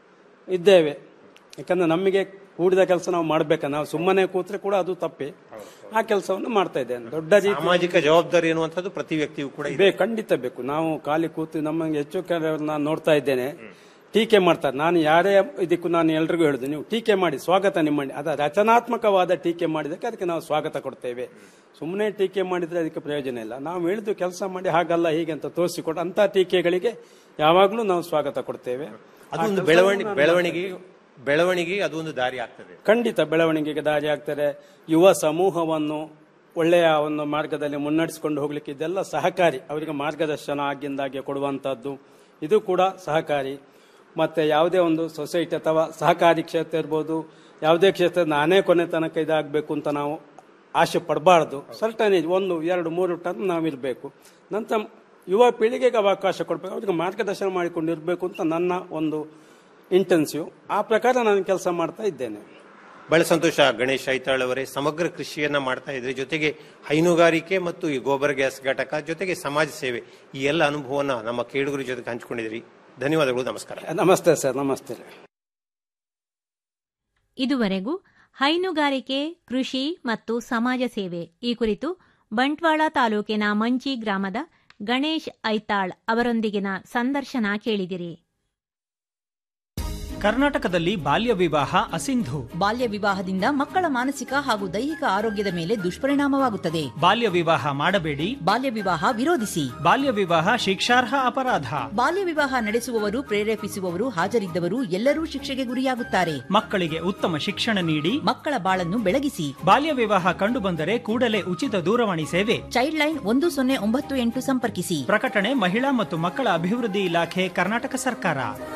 ಇದ್ದೇವೆ ಯಾಕಂದ್ರೆ ನಮಗೆ ಕೂಡಿದ ಕೆಲಸ ನಾವು ಮಾಡ್ಬೇಕ ನಾವು ಸುಮ್ಮನೆ ಕೂತ್ರೆ ಕೂಡ ಅದು ತಪ್ಪಿ ಆ ಕೆಲಸವನ್ನು ಮಾಡ್ತಾ ಇದ್ದೇನೆ ದೊಡ್ಡ ರೀತಿ ಸಾಮಾಜಿಕ ಜವಾಬ್ದಾರಿ ಎನ್ನುವಂಥದ್ದು ಪ್ರತಿ ವ್ಯಕ್ತಿಯೂ ಕೂಡ ಇದೆ ಬೇಕು ಖಂಡಿತ ಬೇಕು ನಾವು ಖಾಲಿ ಕೂತು ನಮಗೆ ಹೆಚ್ಚು ಕೆಲವರು ನಾನು ನೋಡ್ತಾ ಇದ್ದೇನೆ ಟೀಕೆ ಮಾಡ್ತಾರೆ ನಾನು ಯಾರೇ ಇದಕ್ಕೂ ನಾನು ಎಲ್ರಿಗೂ ಹೇಳುದು ನೀವು ಟೀಕೆ ಮಾಡಿ ಸ್ವಾಗತ ನಿಮ್ಮ ಅದ ರಚನಾತ್ಮಕವಾದ ಟೀಕೆ ಮಾಡಿದಕ್ಕೆ ಅದಕ್ಕೆ ನಾವು ಸ್ವಾಗತ ಕೊಡ್ತೇವೆ ಸುಮ್ಮನೆ ಟೀಕೆ ಮಾಡಿದ್ರೆ ಅದಕ್ಕೆ ಪ್ರಯೋಜನ ಇಲ್ಲ ನಾವು ಹೇಳಿದ್ದು ಕೆಲಸ ಮಾಡಿ ಹಾಗಲ್ಲ ಹೀಗೆ ಅಂತ ತೋರಿಸಿಕೊಟ್ಟು ಅಂತ ಟೀಕೆಗಳಿಗೆ ಯಾವಾಗಲೂ ನಾವು ಸ್ವಾಗತ ಕೊಡ್ತೇವೆ ಅದೊಂದು ಬೆಳವಣಿಗೆ ಬೆಳವಣಿಗೆ ಬೆಳವಣಿಗೆ ಅದೊಂದು ದಾರಿ ಆಗ್ತದೆ ಖಂಡಿತ ಬೆಳವಣಿಗೆಗೆ ದಾರಿ ಆಗ್ತದೆ ಯುವ ಸಮೂಹವನ್ನು ಒಳ್ಳೆಯ ಒಂದು ಮಾರ್ಗದಲ್ಲಿ ಮುನ್ನಡೆಸಿಕೊಂಡು ಹೋಗ್ಲಿಕ್ಕೆ ಇದೆಲ್ಲ ಸಹಕಾರಿ ಅವರಿಗೆ ಮಾರ್ಗದರ್ಶನ ಆಗಿಂದಾಗೆ ಕೊಡುವಂತದ್ದು ಇದು ಕೂಡ ಸಹಕಾರಿ ಮತ್ತೆ ಯಾವುದೇ ಒಂದು ಸೊಸೈಟಿ ಅಥವಾ ಸಹಕಾರಿ ಕ್ಷೇತ್ರ ಇರ್ಬೋದು ಯಾವುದೇ ಕ್ಷೇತ್ರ ನಾನೇ ಕೊನೆ ತನಕ ಇದಾಗಬೇಕು ಅಂತ ನಾವು ಆಸೆ ಪಡಬಾರ್ದು ಸರ್ಟನೇಜ್ ಒಂದು ಎರಡು ಮೂರು ಟನ್ ನಾವಿರಬೇಕು ನಂತರ ಯುವ ಪೀಳಿಗೆಗೆ ಅವಕಾಶ ಕೊಡಬೇಕು ಅವರಿಗೆ ಮಾರ್ಗದರ್ಶನ ಮಾಡಿಕೊಂಡಿರಬೇಕು ಅಂತ ನನ್ನ ಒಂದು ಇಂಟೆನ್ಸಿವ್ ಆ ಪ್ರಕಾರ ನಾನು ಕೆಲಸ ಮಾಡ್ತಾ ಇದ್ದೇನೆ ಬಹಳ ಸಂತೋಷ ಗಣೇಶ್ ಐತಾಳ್ ಅವರೇ ಸಮಗ್ರ ಕೃಷಿಯನ್ನ ಮಾಡ್ತಾ ಇದ್ರಿ ಜೊತೆಗೆ ಹೈನುಗಾರಿಕೆ ಮತ್ತು ಈ ಗೋಬರ್ ಗ್ಯಾಸ್ ಘಟಕ ಜೊತೆಗೆ ಸಮಾಜ ಸೇವೆ ಈ ಎಲ್ಲ ಅನುಭವನ ನಮ್ಮ ಕೇಳುಗರ ಜೊತೆಗೆ ಹಂಚಿಕೊಂಡಿದ್ರಿ ಧನ್ಯವಾದಗಳು ನಮಸ್ಕಾರ ನಮಸ್ತೆ ಸರ್ ನಮಸ್ತೆ ಇದುವರೆಗೂ ಹೈನುಗಾರಿಕೆ ಕೃಷಿ ಮತ್ತು ಸಮಾಜ ಸೇವೆ ಈ ಕುರಿತು ಬಂಟ್ವಾಳ ತಾಲೂಕಿನ ಮಂಚಿ ಗ್ರಾಮದ ಗಣೇಶ್ ಐತಾಳ್ ಅವರೊಂದಿಗಿನ ಸಂದರ್ಶನ ಕೇಳಿದಿರಿ ಕರ್ನಾಟಕದಲ್ಲಿ ಬಾಲ್ಯ ವಿವಾಹ ಅಸಿಂಧು ಬಾಲ್ಯ ವಿವಾಹದಿಂದ ಮಕ್ಕಳ ಮಾನಸಿಕ ಹಾಗೂ ದೈಹಿಕ ಆರೋಗ್ಯದ ಮೇಲೆ ದುಷ್ಪರಿಣಾಮವಾಗುತ್ತದೆ ಬಾಲ್ಯ ವಿವಾಹ ಮಾಡಬೇಡಿ ಬಾಲ್ಯ ವಿವಾಹ ವಿರೋಧಿಸಿ ಬಾಲ್ಯ ವಿವಾಹ ಶಿಕ್ಷಾರ್ಹ ಅಪರಾಧ ಬಾಲ್ಯ ವಿವಾಹ ನಡೆಸುವವರು ಪ್ರೇರೇಪಿಸುವವರು ಹಾಜರಿದ್ದವರು ಎಲ್ಲರೂ ಶಿಕ್ಷೆಗೆ ಗುರಿಯಾಗುತ್ತಾರೆ ಮಕ್ಕಳಿಗೆ ಉತ್ತಮ ಶಿಕ್ಷಣ ನೀಡಿ ಮಕ್ಕಳ ಬಾಳನ್ನು ಬೆಳಗಿಸಿ ಬಾಲ್ಯ ವಿವಾಹ ಕಂಡುಬಂದರೆ ಕೂಡಲೇ ಉಚಿತ ದೂರವಾಣಿ ಸೇವೆ ಚೈಲ್ಡ್ ಲೈನ್ ಒಂದು ಸೊನ್ನೆ ಒಂಬತ್ತು ಎಂಟು ಸಂಪರ್ಕಿಸಿ ಪ್ರಕಟಣೆ ಮಹಿಳಾ ಮತ್ತು ಮಕ್ಕಳ ಅಭಿವೃದ್ಧಿ ಇಲಾಖೆ ಕರ್ನಾಟಕ ಸರ್ಕಾರ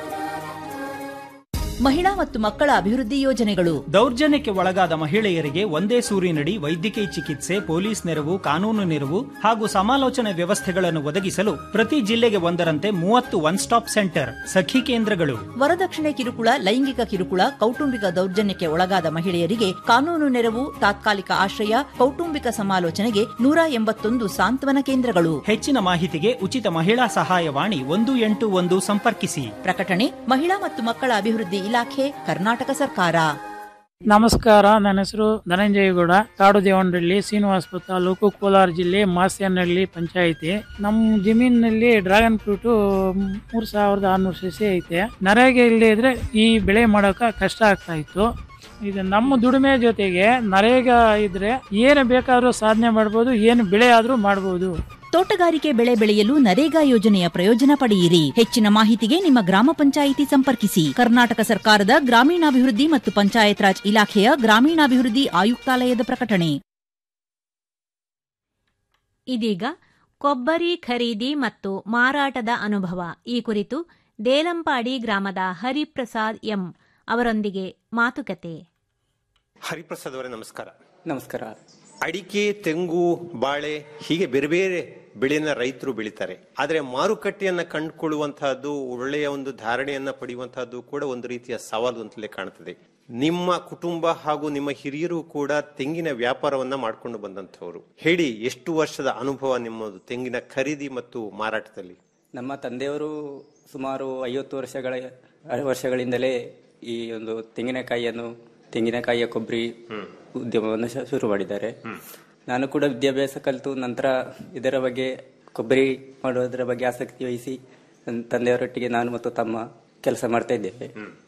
ಮಹಿಳಾ ಮತ್ತು ಮಕ್ಕಳ ಅಭಿವೃದ್ಧಿ ಯೋಜನೆಗಳು ದೌರ್ಜನ್ಯಕ್ಕೆ ಒಳಗಾದ ಮಹಿಳೆಯರಿಗೆ ಒಂದೇ ಸೂರಿನಡಿ ವೈದ್ಯಕೀಯ ಚಿಕಿತ್ಸೆ ಪೊಲೀಸ್ ನೆರವು ಕಾನೂನು ನೆರವು ಹಾಗೂ ಸಮಾಲೋಚನೆ ವ್ಯವಸ್ಥೆಗಳನ್ನು ಒದಗಿಸಲು ಪ್ರತಿ ಜಿಲ್ಲೆಗೆ ಒಂದರಂತೆ ಮೂವತ್ತು ಒನ್ ಸ್ಟಾಪ್ ಸೆಂಟರ್ ಸಖಿ ಕೇಂದ್ರಗಳು ವರದಕ್ಷಿಣೆ ಕಿರುಕುಳ ಲೈಂಗಿಕ ಕಿರುಕುಳ ಕೌಟುಂಬಿಕ ದೌರ್ಜನ್ಯಕ್ಕೆ ಒಳಗಾದ ಮಹಿಳೆಯರಿಗೆ ಕಾನೂನು ನೆರವು ತಾತ್ಕಾಲಿಕ ಆಶ್ರಯ ಕೌಟುಂಬಿಕ ಸಮಾಲೋಚನೆಗೆ ನೂರ ಎಂಬತ್ತೊಂದು ಸಾಂತ್ವನ ಕೇಂದ್ರಗಳು ಹೆಚ್ಚಿನ ಮಾಹಿತಿಗೆ ಉಚಿತ ಮಹಿಳಾ ಸಹಾಯವಾಣಿ ಒಂದು ಎಂಟು ಒಂದು ಸಂಪರ್ಕಿಸಿ ಪ್ರಕಟಣೆ ಮಹಿಳಾ ಮತ್ತು ಮಕ್ಕಳ ಅಭಿವೃದ್ಧಿ ಇಲಾಖೆ ಕರ್ನಾಟಕ ಸರ್ಕಾರ ನಮಸ್ಕಾರ ನನ್ನ ಹೆಸರು ಧನಂಜಯಗೌಡ ಕಾಡು ದೇವನಹಳ್ಳಿ ಶ್ರೀನಿವಾಸಪುರ ತಾಲೂಕು ಕೋಲಾರ ಜಿಲ್ಲೆ ಮಾಸ್ಯನಹಳ್ಳಿ ಪಂಚಾಯಿತಿ ನಮ್ಮ ಜಮೀನಿನಲ್ಲಿ ಡ್ರ್ಯಾಗನ್ ಫ್ರೂಟ್ ಮೂರ್ ಸಾವಿರದ ಆರ್ನೂರು ಸಸಿ ಐತೆ ನರೇಗೆ ಇಲ್ಲದೆ ಇದ್ರೆ ಈ ಬೆಳೆ ಮಾಡೋಕೆ ಕಷ್ಟ ಆಗ್ತಾ ಇತ್ತು ಇದು ನಮ್ಮ ದುಡಿಮೆ ಜೊತೆಗೆ ನರೇಗ ಇದ್ರೆ ಏನು ಬೇಕಾದ್ರೂ ಸಾಧನೆ ಮಾಡ್ಬೋದು ಏನು ಬೆಳೆ ಆದ್ರೂ ಮಾಡ್ಬೋದು ತೋಟಗಾರಿಕೆ ಬೆಳೆ ಬೆಳೆಯಲು ನರೇಗಾ ಯೋಜನೆಯ ಪ್ರಯೋಜನ ಪಡೆಯಿರಿ ಹೆಚ್ಚಿನ ಮಾಹಿತಿಗೆ ನಿಮ್ಮ ಗ್ರಾಮ ಪಂಚಾಯಿತಿ ಸಂಪರ್ಕಿಸಿ ಕರ್ನಾಟಕ ಸರ್ಕಾರದ ಗ್ರಾಮೀಣಾಭಿವೃದ್ಧಿ ಮತ್ತು ಪಂಚಾಯತ್ ರಾಜ್ ಇಲಾಖೆಯ ಗ್ರಾಮೀಣಾಭಿವೃದ್ಧಿ ಆಯುಕ್ತಾಲಯದ ಪ್ರಕಟಣೆ ಇದೀಗ ಕೊಬ್ಬರಿ ಖರೀದಿ ಮತ್ತು ಮಾರಾಟದ ಅನುಭವ ಈ ಕುರಿತು ದೇಲಂಪಾಡಿ ಗ್ರಾಮದ ಹರಿಪ್ರಸಾದ್ ಎಂ ಅವರೊಂದಿಗೆ ಮಾತುಕತೆ ಹರಿಪ್ರಸಾದ್ ಅವರೇ ನಮಸ್ಕಾರ ನಮಸ್ಕಾರ ಅಡಿಕೆ ತೆಂಗು ಬಾಳೆ ಹೀಗೆ ಬೇರೆ ಬೇರೆ ಬೆಳೆಯನ್ನ ರೈತರು ಬೆಳಿತಾರೆ ಆದ್ರೆ ಮಾರುಕಟ್ಟೆಯನ್ನ ಕಂಡುಕೊಳ್ಳುವಂತಹದ್ದು ಒಳ್ಳೆಯ ಒಂದು ಧಾರಣೆಯನ್ನ ಪಡೆಯುವಂತಹದ್ದು ಕೂಡ ಒಂದು ರೀತಿಯ ಸವಾಲು ಅಂತಲೇ ಕಾಣುತ್ತದೆ ನಿಮ್ಮ ಕುಟುಂಬ ಹಾಗೂ ನಿಮ್ಮ ಹಿರಿಯರು ಕೂಡ ತೆಂಗಿನ ವ್ಯಾಪಾರವನ್ನ ಮಾಡ್ಕೊಂಡು ಬಂದಂತವರು ಹೇಳಿ ಎಷ್ಟು ವರ್ಷದ ಅನುಭವ ನಿಮ್ಮದು ತೆಂಗಿನ ಖರೀದಿ ಮತ್ತು ಮಾರಾಟದಲ್ಲಿ ನಮ್ಮ ತಂದೆಯವರು ಸುಮಾರು ಐವತ್ತು ವರ್ಷಗಳ ವರ್ಷಗಳಿಂದಲೇ ಈ ಒಂದು ತೆಂಗಿನಕಾಯಿಯನ್ನು ತೆಂಗಿನಕಾಯಿಯ ಕೊಬ್ಬರಿ ಉದ್ಯಮವನ್ನು ಶ- ಶುರು ಮಾಡಿದ್ದಾರೆ ನಾನು ಕೂಡ ವಿದ್ಯಾಭ್ಯಾಸ ಕಲಿತು ನಂತರ ಇದರ ಬಗ್ಗೆ ಕೊಬ್ಬರಿ ಮಾಡುವುದರ ಬಗ್ಗೆ ಆಸಕ್ತಿ ವಹಿಸಿ ನನ್ನ ತಂದೆಯವರೊಟ್ಟಿಗೆ ನಾನು ಮತ್ತು ತಮ್ಮ ಕೆಲಸ ಮಾಡ್ತಾ ಇದ್ದೇವೆ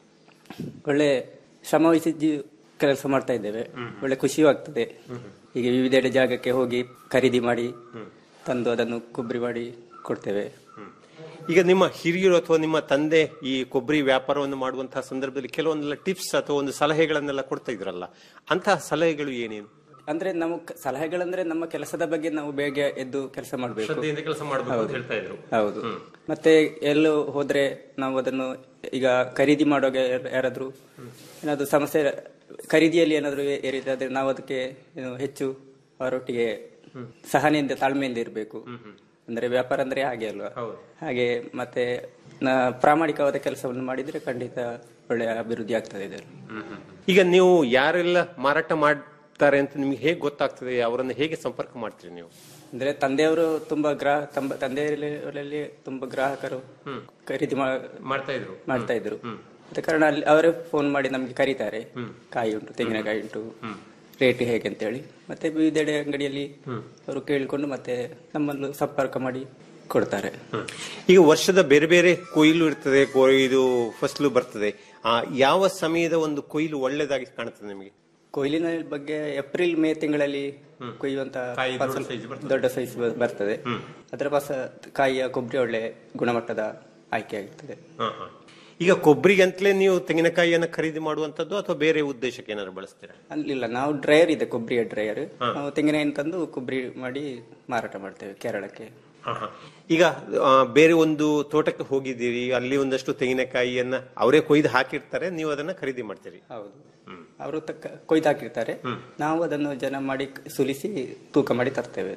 ಒಳ್ಳೆ ಶ್ರಮ ವಹಿಸಿ ಜೀ- ಕೆಲಸ ಮಾಡ್ತಾ ಇದ್ದೇವೆ ಒಳ್ಳೆ ಖುಷಿಯೂ ಆಗ್ತದೆ ಹೀಗೆ ವಿವಿಧೆಡೆ ಜಾಗಕ್ಕೆ ಹೋಗಿ ಖರೀದಿ ಮಾಡಿ ತಂದು ಅದನ್ನು ಕೊಬ್ಬರಿ ಮಾಡಿ ಕೊಡ್ತೇವೆ ಈಗ ನಿಮ್ಮ ಹಿರಿಯರು ಅಥವಾ ನಿಮ್ಮ ತಂದೆ ಈ ಕೊಬ್ಬರಿ ವ್ಯಾಪಾರವನ್ನು ಮಾಡುವಂತಹ ಸಂದರ್ಭದಲ್ಲಿ ಕೆಲವೊಂದೆಲ್ಲ ಟಿಪ್ಸ್ ಅಥವಾ ಒಂದು ಸಲಹೆಗಳನ್ನೆಲ್ಲ ಕೊಡ್ತಾ ಇದ್ರಲ್ಲ ಅಂತಹ ಸಲಹೆಗಳು ಏನೇನು ಅಂದ್ರೆ ನಮ್ಮ ಕ- ಸಲಹೆಗಳಂದ್ರೆ ನಮ್ಮ ಕೆಲಸದ ಬಗ್ಗೆ ನಾವು ಬೇಗ ಎದ್ದು ಕೆಲಸ ಮಾಡಬೇಕು ಶ್ರದ್ಧೆಯಿಂದ ಕೆಲಸ ಮಾಡಬೇಕು ಅಂತ ಹೇಳ್ತಾ ಇದ್ರು ಹೌದು ಮತ್ತೆ ಎಲ್ಲೂ ಹೋದ್ರೆ ನಾವು ಅದನ್ನು ಈಗ ಖರೀದಿ ಮಾಡುವಾಗ ಯಾರ್- ಯಾರಾದ್ರೂ ಏನಾದ್ರು ಸಮಸ್ಯೆ ಖರೀದಿಯಲ್ಲಿ ಏನಾದ್ರು ಏ- ಏರಿದ್ರೆ ನಾವು ಅದಕ್ಕೆ ಏನು ಹೆಚ್ಚು ಅವರೊಟ್ಟಿಗೆ ಸಹನೆಯಿಂದ ತಾಳ್ಮೆಯಿಂದ ಇರಬೇಕು ಅಂದ್ರೆ ವ್ಯಾಪಾರ ಅಂದ್ರೆ ಹಾಗೆ ಅಲ್ವಾ ಹಾಗೆ ಮತ್ತೆ ನ- ಪ್ರಾಮಾಣಿಕವಾದ ಕೆಲಸವನ್ನು ಮಾಡಿದ್ರೆ ಖಂಡಿತ ಒಳ್ಳೆಯ ಅಭಿವೃದ್ಧಿ ಆಗ್ತದೆ ಇದರಲ್ಲಿ ಈಗ ನೀವು ಯಾರೆಲ್ಲ ಮಾರಾಟ ಮಾಡ್ತಾರೆ ಅಂತ ನಿಮ್ಗೆ ಹೇಗೆ ಗೊತ್ತಾಗ್ತದೆ ಅವರನ್ನ ಹೇಗೆ ಸಂಪರ್ಕ ಮಾಡ್ತೀರಿ ನೀವು ಅಂದ್ರೆ ತಂದೆಯವರು ತುಂಬಾ ಗ್ರಾಹ ತಂಬ ತಂದೆಯವರಲ್ಲಿ ತುಂಬಾ ಗ್ರಾಹಕರು ಖರೀದಿ ಮಾ- ಮಾಡ್ತಾ ಇದ್ರು ಮಾಡ್ತಾ ಇದ್ರು ಅದ ಕಾರಣ ಅಲ್ಲಿ ಅವರೇ ಫೋನ್ ಮಾಡಿ ನಮ್ಗೆ ಕರೀತಾರೆ ಕಾಯಿ ಉಂಟು ತೆಂಗಿನಕಾಯಿ ಉಂಟು ರೇಟ್ ಹೇಗೆ ಅಂತೇಳಿ ಮತ್ತೆ ವಿವಿಧೆಡೆ ಅಂಗಡಿಯಲ್ಲಿ ಅವರು ಕೇಳಿಕೊಂಡು ಮತ್ತೆ ನಮ್ಮನ್ನು ಸಂಪರ್ಕ ಮಾಡಿ ಕೊಡ್ತಾರೆ ಈಗ ವರ್ಷದ ಬೇರೆ ಬೇರೆ ಕೊಯ್ಲು ಇರ್ತದೆ ಕೊಯ್ದು ಫಸಲು ಬರ್ತದೆ ಆ ಯಾವ ಸಮಯದ ಒಂದು ಕೊಯ್ಲು ಒಳ್ಳೇದಾಗಿ ಕಾಣುತ್ತದೆ ನಿಮಗೆ ಕೊಯ್ಲಿನ ಬಗ್ಗೆ ಏಪ್ರಿಲ್ ಮೇ ತಿಂಗಳಲ್ಲಿ ಕೊಯ್ಯುವಂತ ಕಾಯಿ ದೊಡ್ಡ ಫಸಲು size ಬರ್ತದೆ. ದೊಡ್ಡ ಸೈಜ್ ಬರ್ತದೆ ಅದರ ಫಸ ಕಾಯಿಯ ಕೊಬ್ಬರಿ ಒಳ್ಳೆ ಗುಣಮಟ್ಟದ ಆಯ್ಕೆ ಆಗಿರ್ತದೆ ಈಗ ಕೊಬ್ಬರಿಗೆ ಅಂತಲೇ ನೀವು ತೆಂಗಿನಕಾಯಿಯನ್ನು ಖರೀದಿ ಮಾಡುವಂತದ್ದು ಅಥವಾ ಬೇರೆ ಉದ್ದೇಶಕ್ಕೆ ಏನಾದ್ರು ಬಳಸ್ತೀರಾ ಅಲ್ಲಿಲ್ಲ ನಾವು ಡ್ರೈಯರ್ ಇದೆ ಕೊಬ್ಬರಿಯ ಡ್ರೈಯರ್ ನಾವು ತೆಂಗಿನ ತಂದು ಕೊಬ್ಬರಿ ಮಾಡಿ ಮಾರಾಟ ಮಾಡ್ತೇವೆ ಕೇರಳಕ್ಕೆ ಈಗ ಆ, ಬೇರೆ ಒಂದು ತೋಟಕ್ಕೆ ಹೋಗಿದ್ದೀರಿ ಅಲ್ಲಿ ಒಂದಷ್ಟು ತೆಂಗಿನಕಾಯಿಯನ್ನ ಅವರೇ ಕೊಯ್ದು ಹಾಕಿರ್ತಾರೆ ನೀವು ಅದನ್ನ ಖರೀದಿ ಮಾಡ್ತೀರಿ ಹೌದು ಅವರು ತಕ್ಕ ಕೊಯ್ದು ಹಾಕಿರ್ತಾರೆ ನಾವು ಅದನ್ನು ಜನ ಮಾಡಿ ಸುಲಿಸಿ ತೂಕ ಮಾಡಿ ತರ್ತೇವೆ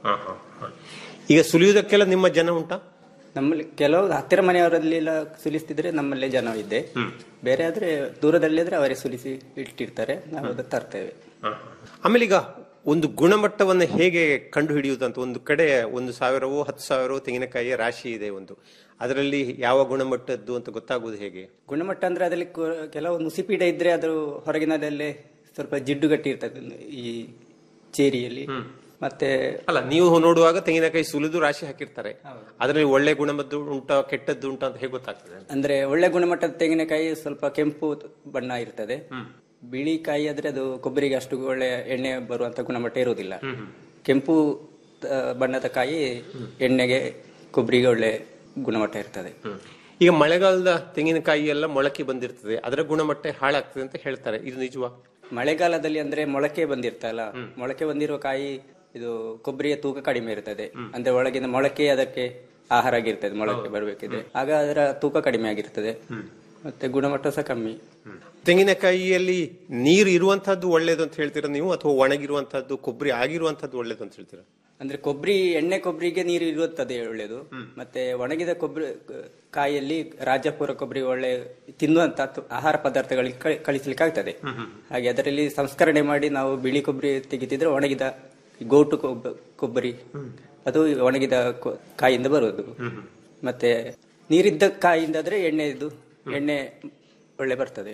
ಈಗ ಸುಲಿಯುವುದಕ್ಕೆಲ್ಲ ನಿಮ್ಮ ಜನ ಉಂಟಾ ನಮ್ಮಲ್ಲಿ ಕೆಲವು ಹತ್ತಿರ ಮನೆಯವರಲ್ಲೆಲ್ಲ ಸುಲಿಸ್ತಿದ್ರೆ ನಮ್ಮಲ್ಲೇ ಜನ ಇದೆ ಬೇರೆ ಆದ್ರೆ ದೂರದಲ್ಲಿ ಆದ್ರೆ ಅವರೇ ಸುಲಿಸಿ ಇಟ್ಟಿರ್ತಾರೆ ನಾವು ಅದು ತರ್ತೇವೆ ಆಮೇಲೆ ಈಗ ಒಂದು ಗುಣಮಟ್ಟವನ್ನ ಹೇಗೆ ಕಂಡು ಹಿಡಿಯುವುದಂತ ಒಂದು ಕಡೆ ಒಂದು ಸಾವಿರವೋ ಹತ್ತು ಸಾವಿರವೋ ತೆಂಗಿನಕಾಯಿಯ ರಾಶಿ ಇದೆ ಒಂದು ಅದರಲ್ಲಿ ಯಾವ ಗುಣಮಟ್ಟದ್ದು ಅಂತ ಗೊತ್ತಾಗುವುದು ಹೇಗೆ ಗುಣಮಟ್ಟ ಅಂದ್ರೆ ಅದರಲ್ಲಿ ಕೊ- ಕೆಲವು ನುಸಿಪೀಡ ಇದ್ರೆ ಅದು ಹೊರಗಿನದಲ್ಲೇ ಸ್ವಲ್ಪ ಜಿಡ್ಡು ಗಟ್ಟಿ ಇರ್ತದೆ ಈ ಚೇರಿಯಲ್ಲಿ ಮತ್ತೆ ಅಲ್ಲ ನೀವು ನೋಡುವಾಗ ತೆಂಗಿನಕಾಯಿ ಸುಲಿದು ರಾಶಿ ಹಾಕಿರ್ತಾರೆ ಅದರಲ್ಲಿ ಒಳ್ಳೆ ಗುಣಮದ್ದು ಉಂಟಾ ಕೆಟ್ಟದ್ದು ಉಂಟಾ ಅಂತ ಹೇಗೆ ಗೊತ್ತಾಗ್ತದೆ ಅಂದ್ರೆ ಒಳ್ಳೆ ಗುಣಮಟ್ಟದ ತೆಂಗಿನಕಾಯಿ ಸ್ವಲ್ಪ ಕೆಂಪು ಬಣ್ಣ ಇರ್ತದೆ ಬಿಳಿ ಕಾಯಿ ಆದ್ರೆ ಅದು ಕೊಬ್ಬರಿಗೆ ಅಷ್ಟು ಒಳ್ಳೆ ಎಣ್ಣೆ ಬರುವಂತ ಗುಣಮಟ್ಟ ಇರುವುದಿಲ್ಲ ಕೆಂಪು ಆ, ಬಣ್ಣದ ಕಾಯಿ ಎಣ್ಣೆಗೆ ಕೊಬ್ಬರಿಗೆ ಒಳ್ಳೆ ಗುಣಮಟ್ಟ ಇರ್ತದೆ ಈಗ ಮಳೆಗಾಲದ ತೆಂಗಿನಕಾಯಿ ಎಲ್ಲ ಮೊಳಕೆ ಬಂದಿರ್ತದೆ ಅದರ ಗುಣಮಟ್ಟ ಹಾಳಾಗ್ತದೆ ಅಂತ ಹೇಳ್ತಾರೆ ಇದು ನಿಜವಾ ಮಳೆಗಾಲದಲ್ಲಿ ಅಂದ್ರೆ ಮೊಳಕೆ ಬಂದಿರ್ತಲ್ಲ ಮೊಳಕೆ ಬಂದಿರುವ ಕಾಯಿ ಇದು ಕೊಬ್ಬರಿಯ ತೂಕ ಕಡಿಮೆ ಇರ್ತದೆ ಅಂದ್ರೆ ಒಳಗಿನ ಮೊಳಕೆ ಅದಕ್ಕೆ ಆಹಾರ ಆಗಿರ್ತದೆ ಮೊಳಕೆ ಬರಬೇಕಿದ್ರೆ ಆಗ ಅದರ ತೂಕ ಕಡಿಮೆ ಆಗಿರ್ತದೆ ಮತ್ತೆ ಗುಣಮಟ್ಟ ಸಹ ಕಮ್ಮಿ ತೆಂಗಿನಕಾಯಿಯಲ್ಲಿ ನೀರು ಇರುವಂತಹದ್ದು ಒಳ್ಳೇದು ಅಂತ ಹೇಳ್ತೀರಾ ನೀವು ಅಥವಾ ಒಣಗಿರುವಂತಹದ್ದು ಕೊಬ್ಬರಿ ಆಗಿರುವಂತಹದ್ದು ಒಳ್ಳೇದು ಅಂತ ಹೇಳ್ತೀರಾ ಅಂದ್ರೆ ಕೊಬ್ಬರಿ ಎಣ್ಣೆ ಕೊಬ್ಬರಿಗೆ ನೀರು ಇರುತ್ತದೆ ಒಳ್ಳೇದು ಮತ್ತೆ ಒಣಗಿದ ಕೊಬ್ಬರಿ ಕಾಯಿಯಲ್ಲಿ ರಾಜಪುರ ಕೊಬ್ಬರಿ ಒಳ್ಳೆ ತಿನ್ನುವಂತ ತು- ಆಹಾರ ಪದಾರ್ಥಗಳಿಗೆ ಕಳಿ- ಕಳಿಸ್ಲಿಕ್ಕೆ ಆಗ್ತದೆ ಹಾಗೆ ಅದರಲ್ಲಿ ಸಂಸ್ಕರಣೆ ಮಾಡಿ ನಾವು ಬಿಳಿ ಕೊಬ್ಬರಿ ತೆಗಿತಿದ್ರೆ ಒಣಗಿದ ಗೋಟು ಕೊಬ್ಬ- ಕೊಬ್ಬರಿ ಅದು ಒಣಗಿದ ಕೊ- ಕಾಯಿಯಿಂದ ಬರುವುದು ಮತ್ತೆ ನೀರಿದ್ದ ಕಾಯಿಯಿಂದ ಆದ್ರೆ ಎಣ್ಣೆದು ಎಣ್ಣೆ ಒಳ್ಳೆ ಬರ್ತದೆ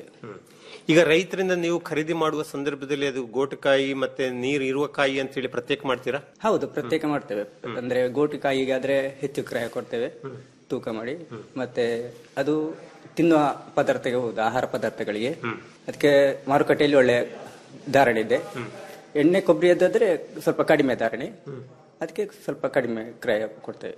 ಈಗ ರೈತರಿಂದ ನೀವು ಖರೀದಿ ಮಾಡುವ ಸಂದರ್ಭದಲ್ಲಿ ಅದು ಗೋಟಕಾಯಿ ಮತ್ತೆ ನೀರು ಇರುವ ಕಾಯಿ ಅಂತ ಹೇಳಿ ಪ್ರತ್ಯೇಕ ಮಾಡ್ತೀರಾ ಹೌದು ಪ್ರತ್ಯೇಕ ಮಾಡ್ತೇವೆ ಅಂದ್ರೆ ಗೋಟು ಕಾಯಿಗೆ ಆದ್ರೆ ಹೆಚ್ಚು ಕ್ರಯ ಕೊಡ್ತೇವೆ ತೂಕ ಮಾಡಿ ಮತ್ತೆ ಅದು ತಿನ್ನುವ ಪದಾರ್ಥಕ್ಕೆ ಹೌದು ಆಹಾರ ಪದಾರ್ಥಗಳಿಗೆ ಅದಕ್ಕೆ ಮಾರುಕಟ್ಟೆಯಲ್ಲಿ ಒಳ್ಳೆ ಧಾರಣೆ ಇದೆ ಎಣ್ಣೆ ಕೊಬ್ಬರಿಯದ್ದಾದ್ರೆ ಸ್ವಲ್ಪ ಕಡಿಮೆ ಧಾರಣೆ ಅದಕ್ಕೆ ಸ್ವಲ್ಪ ಕಡಿಮೆ ಕ್ರಯ ಕೊಡ್ತೇವೆ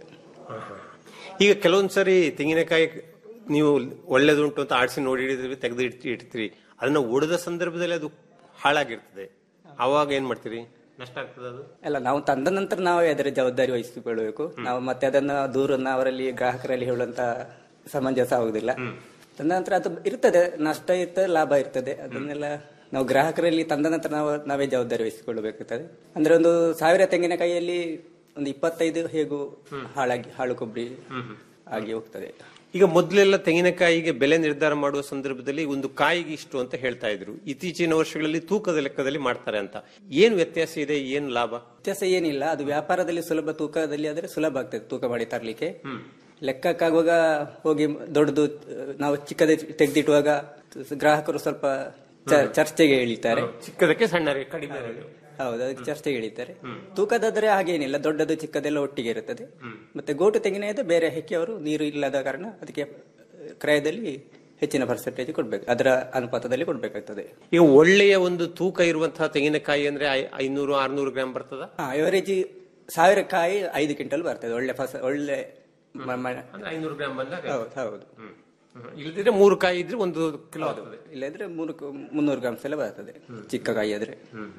ಈಗ ಕೆಲವೊಂದ್ಸರಿ ತೆಂಗಿನಕಾಯಿ ನೀವು ಒಳ್ಳೇದುಂಟು ಅಂತ ಆಡಿಸಿ ನೋಡಿ ಹಿಡಿದ್ರಿ ತೆಗೆದು ಇಡ್ತಿ ಇಡ್ತೀರಿ ಅದನ್ನ ಒಡೆದ ಸಂದರ್ಭದಲ್ಲಿ ಅದು ಹಾಳಾಗಿರ್ತದೆ ಅವಾಗ ಏನ್ ಮಾಡ್ತೀರಿ ನಷ್ಟ ಆಗ್ತದೆ ಅದು ಅಲ್ಲ ನಾವು ತಂದ ನಂತರ ನಾವೇ ಅದರ ಜವಾಬ್ದಾರಿ ವಹಿಸಿಕೊಳ್ಳಬೇಕು ನಾವು ಮತ್ತೆ ಅದನ್ನ ದೂರನ್ನ ಅವರಲ್ಲಿ ಗ್ರಾಹಕರಲ್ಲಿ ಹೇಳುವಂತ ಸಮಂಜಸ ಆಗುದಿಲ್ಲ ತಂದ ನಂತರ ಅದು ಇರ್ತದೆ ನಷ್ಟ ಇರ್ತದೆ ಲಾಭ ಇರ್ತದೆ ಅದನ್ನೆಲ್ಲ ನಾವು ಗ್ರಾಹಕರಲ್ಲಿ ತಂದ ನಂತರ ನಾವು ನಾವೇ ಜವಾಬ್ದಾರಿ ವಹಿಸಿಕೊಳ್ಳಬೇಕಾಗ್ತದೆ ಅಂದ್ರೆ ಒಂದು ಸಾವಿರ ತೆಂಗಿನಕಾಯಿಯಲ್ಲಿ ಒಂದು ಇಪ್ಪತ್ತೈದು ಹೇಗೂ ಹಾಳಾಗಿ ಹಾಳು ಕೊಬ್ಬರಿ ಆಗಿ ಹೋಗ್ತದೆ ಈಗ ಮೊದಲೆಲ್ಲ ತೆಂಗಿನಕಾಯಿಗೆ ಬೆಲೆ ನಿರ್ಧಾರ ಮಾಡುವ ಸಂದರ್ಭದಲ್ಲಿ ಒಂದು ಕಾಯಿಗೆ ಇಷ್ಟು ಅಂತ ಹೇಳ್ತಾ ಇದ್ರು ಇತ್ತೀಚಿನ ವರ್ಷಗಳಲ್ಲಿ ತೂಕದ ಲೆಕ್ಕದಲ್ಲಿ ಮಾಡ್ತಾರೆ ಅಂತ ಏನ್ ವ್ಯತ್ಯಾಸ ಇದೆ ಏನ್ ಲಾಭ ವ್ಯತ್ಯಾಸ ಏನಿಲ್ಲ ಅದು ವ್ಯಾಪಾರದಲ್ಲಿ ಸುಲಭ ತೂಕದಲ್ಲಿ ಆದ್ರೆ ಸುಲಭ ಆಗ್ತದೆ ತೂಕ ಮಾಡಿ ತರ್ಲಿಕ್ಕೆ ಲೆಕ್ಕಕ್ಕಾಗುವಾಗ ಹೋಗಿ ದೊಡ್ಡದು ಅಹ್, ನಾವು ಚಿಕ್ಕದೇ ತೆಗೆದಿಟ್ಟುವಾಗ ಗ್ರಾಹಕರು ಸ್ವಲ್ಪ ಚ- ಚರ್ಚೆಗೆ ಇಳಿತಾರೆ ಚಿಕ್ಕದಕ್ಕೆ ಸಣ್ಣ ರೇ- ಕಡಿಮೆ ಹೌದು ಅದಕ್ಕೆ ಚರ್ಚೆಗೆ ಇಳಿತಾರೆ ತೂಕದಾದ್ರೆ ಹಾಗೇನಿಲ್ಲ ದೊಡ್ಡದು ಚಿಕ್ಕದೆಲ್ಲ ಒಟ್ಟಿಗೆ ಇರುತ್ತದೆ ಮತ್ತೆ ಗೋಟು ತೆಂಗಿನ ಬೇರೆ ಹೆಕ್ಕಿ ಅವರು ನೀರು ಇಲ್ಲದ ಕಾರಣ ಅದಕ್ಕೆ ಅಹ್, ಕ್ರಯದಲ್ಲಿ ಹೆಚ್ಚಿನ ಪರ್ಸೆಂಟೇಜ್ ಕೊಡ್ಬೇಕು ಅದರ ಅನುಪಾತದಲ್ಲಿ ಕೊಡ್ಬೇಕಾಗ್ತದೆ ಈಗ ಒಳ್ಳೆಯ ಒಂದು ತೂಕ ಇರುವಂತಹ ತೆಂಗಿನಕಾಯಿ ಅಂದ್ರೆ ಐ- ಐನೂರು ಆರ್ನೂರು ಗ್ರಾಮ್ ಬರ್ತದ ಎವರೇಜ್ ಸಾವಿರ ಕಾಯಿ ಐದು ಕ್ವಿಂಟಲ್ ಬರ್ತದೆ ಒಳ್ಳೆ ಫಸ ಒಳ್ಳೆ ಮ- ಮ- ಐನೂರು ಗ್ರಾಮ್ ಬಂದಾಗ ಹೌದು ಹೌದು ಇಲ್ಲದಿದ್ರೆ ಮೂರು ಕಾಯಿ ಇದ್ರೆ ಒಂದು ಕಿಲೋ ಆಗ್ತದೆ ಇಲ್ಲದ್ರೆ ಮೂರು ಕ- ಮುನ್ನೂರು ಗ್ರಾಮ್ಸ್ ಎಲ್ಲ ಬರ್ತದೆ ಚಿಕ್ಕ ಕಾಯಿ ಆದ್ರೆ